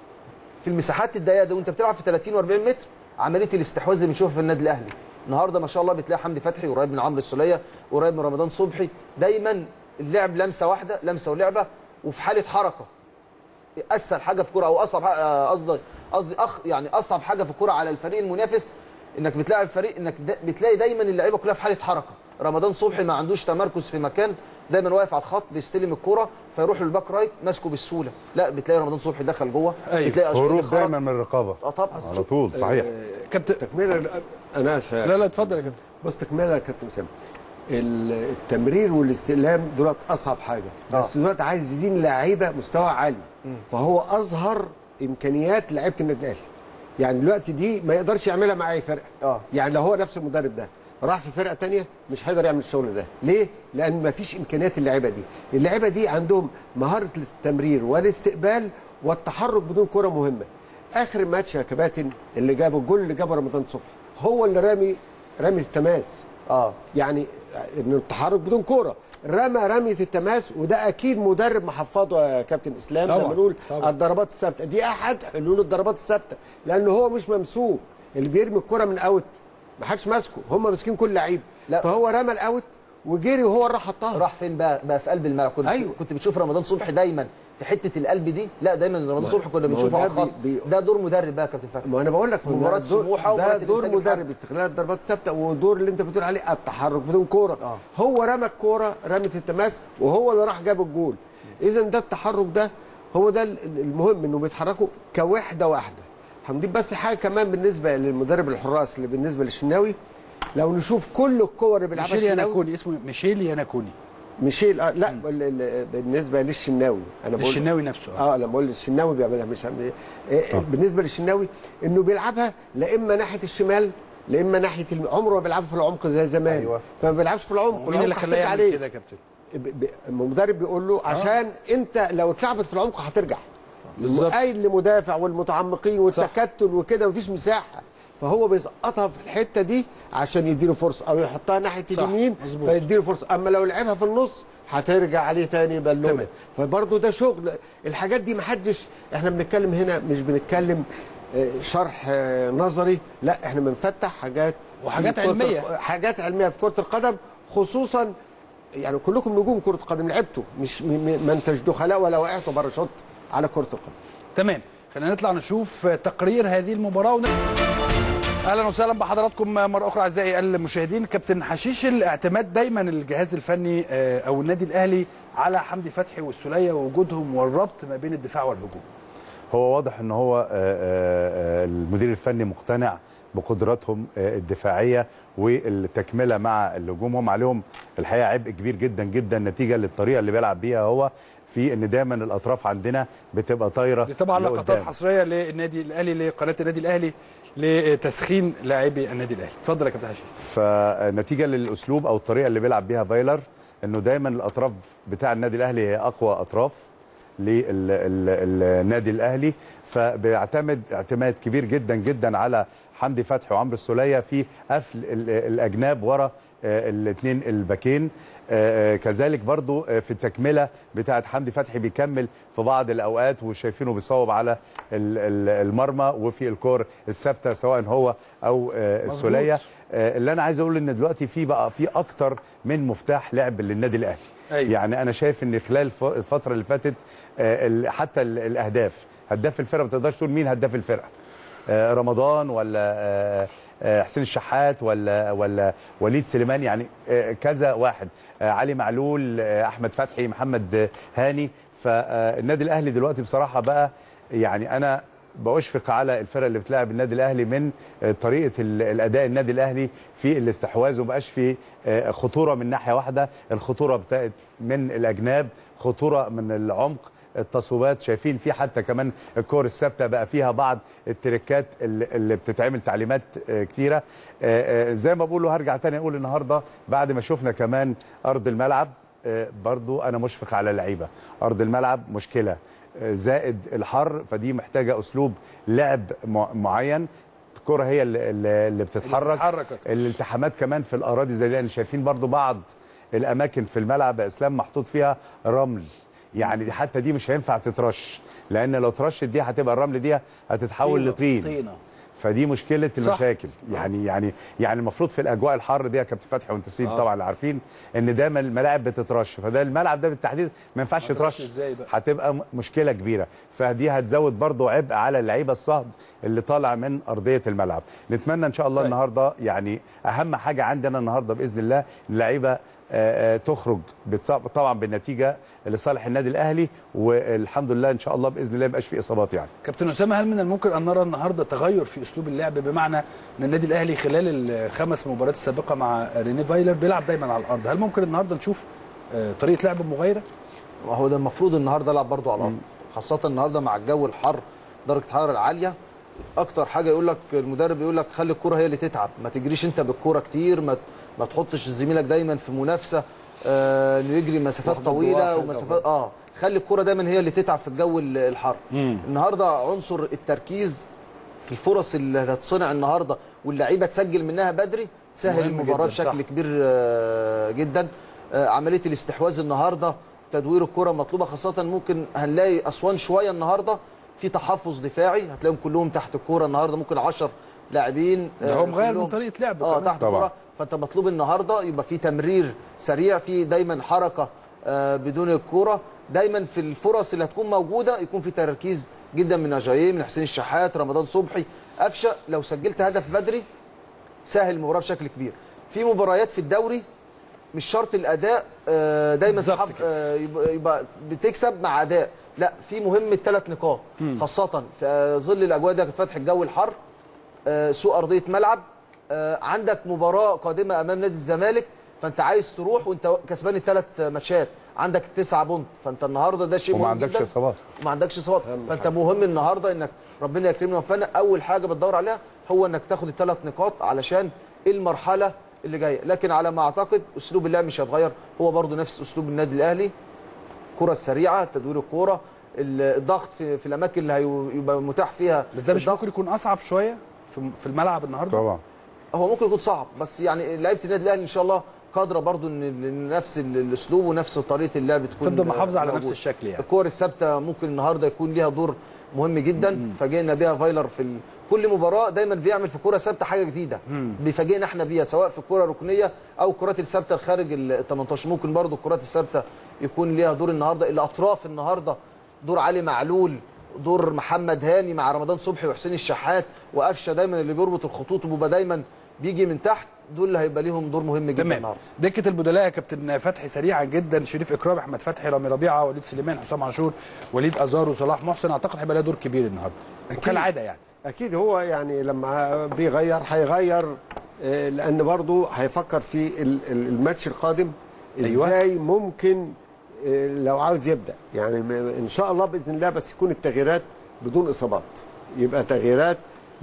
في المساحات الضيقه دي وانت بتلعب في 30 و40 متر عمليه الاستحواذ اللي بنشوفها في النادي الاهلي النهارده ما شاء الله بتلاقي حمدي فتحي قريب من عمرو السوليه قريب من رمضان صبحي دايما اللعب لمسه واحده لمسه ولعبه وفي حاله حركه اسهل حاجه في كوره او اصعب ح- آه، قصدي قصدي اخ يعني اصعب حاجه في الكوره على الفريق المنافس انك بتلاعب فريق انك دا بتلاقي دايما اللعيبه كلها في حاله حركه رمضان صبحي ما عندوش تمركز في مكان دايما واقف على الخط بيستلم الكوره فيروح للباك رايت ماسكه بالسهوله لا بتلاقي رمضان صبحي دخل جوه أيوة. بتلاقي أشرف هروب خرج. دايما من الرقابه اه طبعا على طول صحيح كابتن تكمله انا اسف لا لا اتفضل يا كابتن بص تكمله يا كابتن اسامه ال- التمرير والاستلام دولت اصعب حاجه بس دلوقتي عايز يزين لعيبه مستوى عالي فهو اظهر امكانيات لعيبه النادي الاهلي يعني دلوقتي دي ما يقدرش يعملها مع اي فرقه اه. يعني لو هو نفس المدرب ده راح في فرقه تانية مش هيقدر يعمل الشغل ده ليه لان ما فيش امكانيات اللعيبه دي اللعيبه دي عندهم مهاره التمرير والاستقبال والتحرك بدون كره مهمه اخر ماتش يا كباتن اللي جاب الجول اللي جابه رمضان صبحي هو اللي رامي رامي التماس اه يعني ان التحرك بدون كوره رمى رميه التماس وده اكيد مدرب محفظه يا كابتن اسلام طبعاً، لما نقول طبعاً. الضربات الثابته دي احد حلول الضربات الثابته لان هو مش ممسوك اللي بيرمي الكره من اوت ما حدش ماسكه هم ماسكين كل لعيب لا. فهو رمى الاوت وجري وهو اللي راح حطها راح فين بقى بقى في قلب الملعب كنت أيوة. كنت بتشوف رمضان صبحي دايما في حته القلب دي لا دايما رمضان صبحي كنا ما هو بنشوفه ده على الخط بي- بي- ده دور مدرب بقى يا كابتن فتحي ما انا بقول لك مباراة ده دور- سموحة ومباراة ده دور الإنتاج مدرب الحربي. استغلال الضربات الثابته ودور اللي انت بتقول عليه التحرك بدون كوره آه. هو رمى الكوره رمت التماس وهو اللي راح جاب الجول اذا ده التحرك ده هو ده ال- المهم انه بيتحركوا كوحده واحده هنضيف بس حاجه كمان بالنسبه للمدرب الحراس اللي بالنسبه للشناوي لو نشوف كل الكور اللي بيلعبها ميشيل الشناوي ياناكوني اسمه ميشيل ياناكوني ميشيل آه لا ال- ال- بالنسبه للشناوي انا بقول الشناوي نفسه آه. اه لما بقول الشناوي بيعملها مش عم- إيه بالنسبه للشناوي انه بيلعبها لا اما ناحيه الشمال لا اما ناحيه الم... عمره ما بيلعب في العمق زي زمان أيوة. فما بيلعبش في العمق مين اللي العمق خلاه هترجع يعمل عليه. كده يا كابتن ب- ب- المدرب بيقول له عشان انت لو اتلعبت في العمق هترجع بالظبط. قايل لمدافع والمتعمقين والتكتل وكده مفيش مساحه فهو بيسقطها في الحته دي عشان يديله فرصه او يحطها ناحيه صح، اليمين مظبوط. فيديله فرصه اما لو لعبها في النص هترجع عليه تاني بالونه تمام. فبرضه ده شغل الحاجات دي محدش احنا بنتكلم هنا مش بنتكلم آه، شرح آه، نظري لا احنا بنفتح حاجات وحاجات في كرة علمية. الق- حاجات علميه في كره القدم خصوصا يعني كلكم نجوم كره قدم لعبتوا مش م- م- ما انتش دخلاء ولا وقعتوا بره شوط على كره القدم تمام خلينا نطلع نشوف تقرير هذه المباراه ون... اهلا وسهلا بحضراتكم مره اخرى اعزائي المشاهدين كابتن حشيش الاعتماد دايما الجهاز الفني آه، او النادي الاهلي على حمدي فتحي والسوليه ووجودهم والربط ما بين الدفاع والهجوم هو واضح ان هو آه، آه، آه، المدير الفني مقتنع بقدراتهم آه، الدفاعيه والتكمله مع الهجوم هم عليهم الحقيقه عبء كبير جدا جدا نتيجه للطريقه اللي بيلعب بيها هو في ان دايما الاطراف عندنا بتبقى طايره دي طبعا لقدام. لقطات حصريه للنادي الاهلي لقناه النادي الاهلي لتسخين لاعبي النادي الاهلي اتفضل يا كابتن حشيش فنتيجه للاسلوب او الطريقه اللي بيلعب بيها فايلر انه دايما الاطراف بتاع النادي الاهلي هي اقوى اطراف للنادي الاهلي فبيعتمد اعتماد كبير جدا جدا على حمدي فتحي وعمرو السوليه في قفل ال- الاجناب ورا الاثنين الباكين آه، آه، كذلك برضو آه، في التكمله بتاعه حمدي فتحي بيكمل في بعض الاوقات وشايفينه بيصوب على ال- ال- المرمى وفي الكور الثابته سواء هو او آه، السوليه آه، اللي انا عايز اقول ان دلوقتي في بقى في اكتر من مفتاح لعب للنادي الاهلي أيوة. يعني انا شايف ان خلال الف- الفتره اللي فاتت آه، ال- حتى ال- الاهداف هداف الفرقه ما تقدرش تقول مين هداف الفرقه آه، رمضان ولا آه، آه، حسين الشحات ولا ولا وليد سليمان يعني آه، كذا واحد آه، علي معلول آه، احمد فتحي محمد آه، هاني فالنادي الاهلي دلوقتي بصراحه بقى يعني انا بأشفق على الفرق اللي بتلاعب النادي الاهلي من آه، طريقه ال- الاداء النادي الاهلي في الاستحواذ ومبقاش في آه، خطوره من ناحيه واحده الخطوره بتاعت من الاجناب خطوره من العمق التصويبات شايفين في حتى كمان الكور الثابته بقى فيها بعض التريكات اللي اللي بتتعمل تعليمات آه، كتيره آه، آه، زي ما بقول هرجع تاني اقول النهارده بعد ما شفنا كمان ارض الملعب آه، برضو انا مشفق على اللعيبه ارض الملعب مشكله آه، زائد الحر فدي محتاجه اسلوب لعب مع- معين الكره هي اللي, اللي اللي بتتحرك بتتحرك أكتر. الالتحامات كمان في الاراضي زي اللي شايفين برضو بعض الاماكن في الملعب يا اسلام محطوط فيها رمل يعني حتى دي مش هينفع تترش لان لو ترشت دي هتبقى الرمل دي هتتحول لطين طينه فدي مشكله صح. المشاكل يعني يعني يعني المفروض في الاجواء الحر دي يا كابتن فتحي وانت سيد طبعا عارفين ان دايما الملاعب بتترش فده الملعب ده بالتحديد ما ينفعش هترش يترش إزاي بقى؟ هتبقى م- مشكله كبيره فدي هتزود برضو عبء على اللعيبه الصهد اللي طالع من ارضيه الملعب نتمنى ان شاء الله طيب. النهارده يعني اهم حاجه عندنا النهارده باذن الله ان اللعيبه آه، آه، تخرج بتص- طبعا بالنتيجه لصالح النادي الاهلي والحمد لله ان شاء الله باذن الله ما يبقاش في اصابات يعني كابتن اسامه هل من الممكن ان نرى النهارده تغير في اسلوب اللعب بمعنى ان النادي الاهلي خلال الخمس مباريات السابقه مع ريني فايلر بيلعب دايما على الارض هل ممكن النهارده نشوف آه، طريقه لعب مغايره وهو ده المفروض النهارده العب برضو على الارض خاصه النهارده مع الجو الحر درجه الحراره العاليه اكتر حاجه يقول لك المدرب يقول لك خلي الكره هي اللي تتعب ما تجريش انت بالكره كتير ما ما تحطش زميلك دايما في منافسه آه، انه يجري مسافات واحد ضد طويله واحد ومسافات اه خلي الكره دايما هي اللي تتعب في الجو ال- الحر النهارده عنصر التركيز في الفرص اللي هتصنع النهارده واللعيبه تسجل منها بدري تسهل مهم المباراه جداً، صح. بشكل كبير آه، جدا آه، عمليه الاستحواذ النهارده تدوير الكره مطلوبه خاصه ممكن هنلاقي اسوان شويه النهارده في تحفظ دفاعي هتلاقيهم كلهم تحت الكوره النهارده ممكن 10 لاعبين ده آه، هو مغير من كلهم- طريقه لعبه اه كمان. تحت طبعاً. الكوره فانت مطلوب النهارده يبقى في تمرير سريع في دايما حركه آه، بدون الكوره دايما في الفرص اللي هتكون موجوده يكون في تركيز جدا من اجاييه من حسين الشحات رمضان صبحي قفشه لو سجلت هدف بدري سهل المباراه بشكل كبير في مباريات في الدوري مش شرط الاداء آه، دايما بالظبط تحب- كده. آه، يبقى يبقى بتكسب مع اداء لا في مهم الثلاث نقاط خاصه في آه، ظل الاجواء دي فتح الجو الحر آه، سوء ارضيه ملعب آه، عندك مباراه قادمه امام نادي الزمالك فانت عايز تروح وانت كسبان الثلاث ماتشات عندك التسعه بونت فانت النهارده ده شيء وما مهم عندكش جدا إصابات. وما عندكش اصابات فانت مهم النهارده انك ربنا يكرمنا ويوفقنا اول حاجه بتدور عليها هو انك تاخد الثلاث نقاط علشان المرحله اللي جايه لكن على ما اعتقد اسلوب اللعب مش هيتغير هو برضو نفس اسلوب النادي الاهلي الكره السريعه تدوير الكوره ال- الضغط في, في الاماكن اللي هيبقى متاح فيها بس ده مش الضغط. ممكن يكون اصعب شويه في في الملعب النهارده طبعا هو ممكن يكون صعب بس يعني لعيبه النادي الاهلي ان شاء الله قادره برضو ان إن نفس ال- الاسلوب ونفس طريقه اللعب تكون تفضل محافظة على نفس موجودة. الشكل يعني. الكور الثابته ممكن النهارده يكون ليها دور مهم جدا فاجئنا بيها فايلر في ال... كل مباراه دايما بيعمل في كوره ثابته حاجه جديده بيفاجئنا احنا بيها سواء في الكوره الركنيه او الكرات الثابته الخارج ال 18 ممكن برضو الكرات الثابته يكون ليها دور النهارده الاطراف النهارده دور علي معلول دور محمد هاني مع رمضان صبحي وحسين الشحات وقفشه دايما اللي بيربط الخطوط وبيبقى دايما بيجي من تحت دول اللي هيبقى ليهم دور مهم جدا تمام النهارده دكه البدلاء يا كابتن فتحي سريعا جدا شريف اكرام احمد فتحي رامي ربيعه وليد سليمان حسام عاشور وليد ازار وصلاح محسن اعتقد هيبقى لها دور كبير النهارده كالعاده يعني اكيد هو يعني لما بيغير هيغير آه، لان برضه هيفكر في ال- ال- الماتش القادم أيوة. ازاي ممكن آه، لو عاوز يبدا يعني م- ان شاء الله باذن الله بس يكون التغييرات بدون اصابات يبقى تغييرات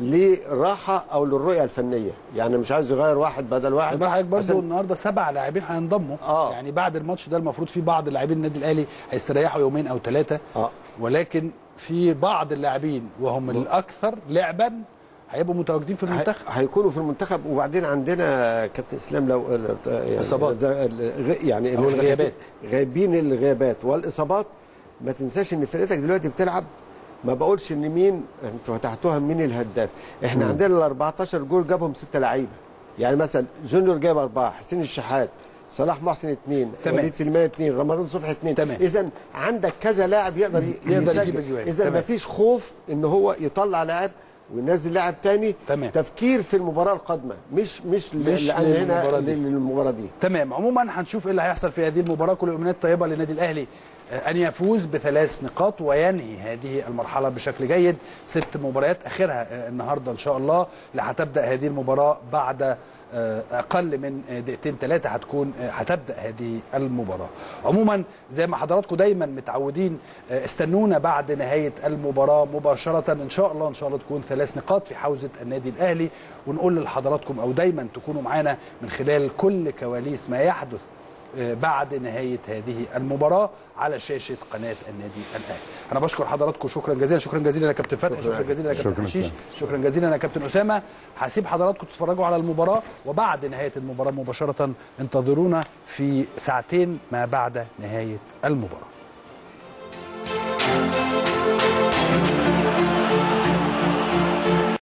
لراحه او للرؤيه الفنيه يعني مش عايز يغير واحد بدل واحد خد حضرتك برضه عشان- النهارده سبع لاعبين هينضموا آه. يعني بعد الماتش ده المفروض في بعض لاعبين النادي الاهلي هيستريحوا يومين او ثلاثه آه. ولكن في بعض اللاعبين وهم الاكثر لعبا هيبقوا متواجدين في هي- المنتخب هيكونوا في المنتخب وبعدين عندنا كابتن اسلام لو يعني إصابات. ده ال- يعني أو الغيابات. غايبين الغيابات والاصابات ما تنساش ان فرقتك دلوقتي بتلعب ما بقولش ان مين انتوا فتحتوها مين الهداف احنا عندنا ال 14 جول جابهم ستة لعيبه يعني مثلا جونيور جاب اربعه حسين الشحات صلاح محسن اثنين تمام. وليد سليمان اثنين رمضان صبحي اثنين تمام. اذا عندك كذا لاعب يقدر ي- يقدر يسجل. يجيب أجوان. اذا تمام. ما فيش خوف ان هو يطلع لاعب وينزل لاعب تاني تمام. تفكير في المباراه القادمه مش مش, مش لأن هنا للمباراة دي. للمباراه دي تمام عموما هنشوف ايه اللي هيحصل في هذه المباراه كل الامنيات طيبه للنادي الاهلي آه، ان يفوز بثلاث نقاط وينهي هذه المرحله بشكل جيد ست مباريات اخرها آه، النهارده ان شاء الله اللي هتبدا هذه المباراه بعد آه، اقل من آه، دقيقتين ثلاثه هتكون آه، هتبدا هذه المباراه عموما زي ما حضراتكم دايما متعودين آه، استنونا بعد نهايه المباراه مباشره ان شاء الله ان شاء الله تكون ثلاث نقاط في حوزه النادي الاهلي ونقول لحضراتكم او دايما تكونوا معانا من خلال كل كواليس ما يحدث آه، بعد نهايه هذه المباراه على شاشه قناه النادي الاهلي. انا بشكر حضراتكم شكرا جزيلا شكرا جزيلا يا كابتن فتحي شكرا جزيلا يا كابتن شكراً حشيش أسلام. شكرا جزيلا يا كابتن اسامه هسيب حضراتكم تتفرجوا على المباراه وبعد نهايه المباراه مباشره انتظرونا في ساعتين ما بعد نهايه المباراه.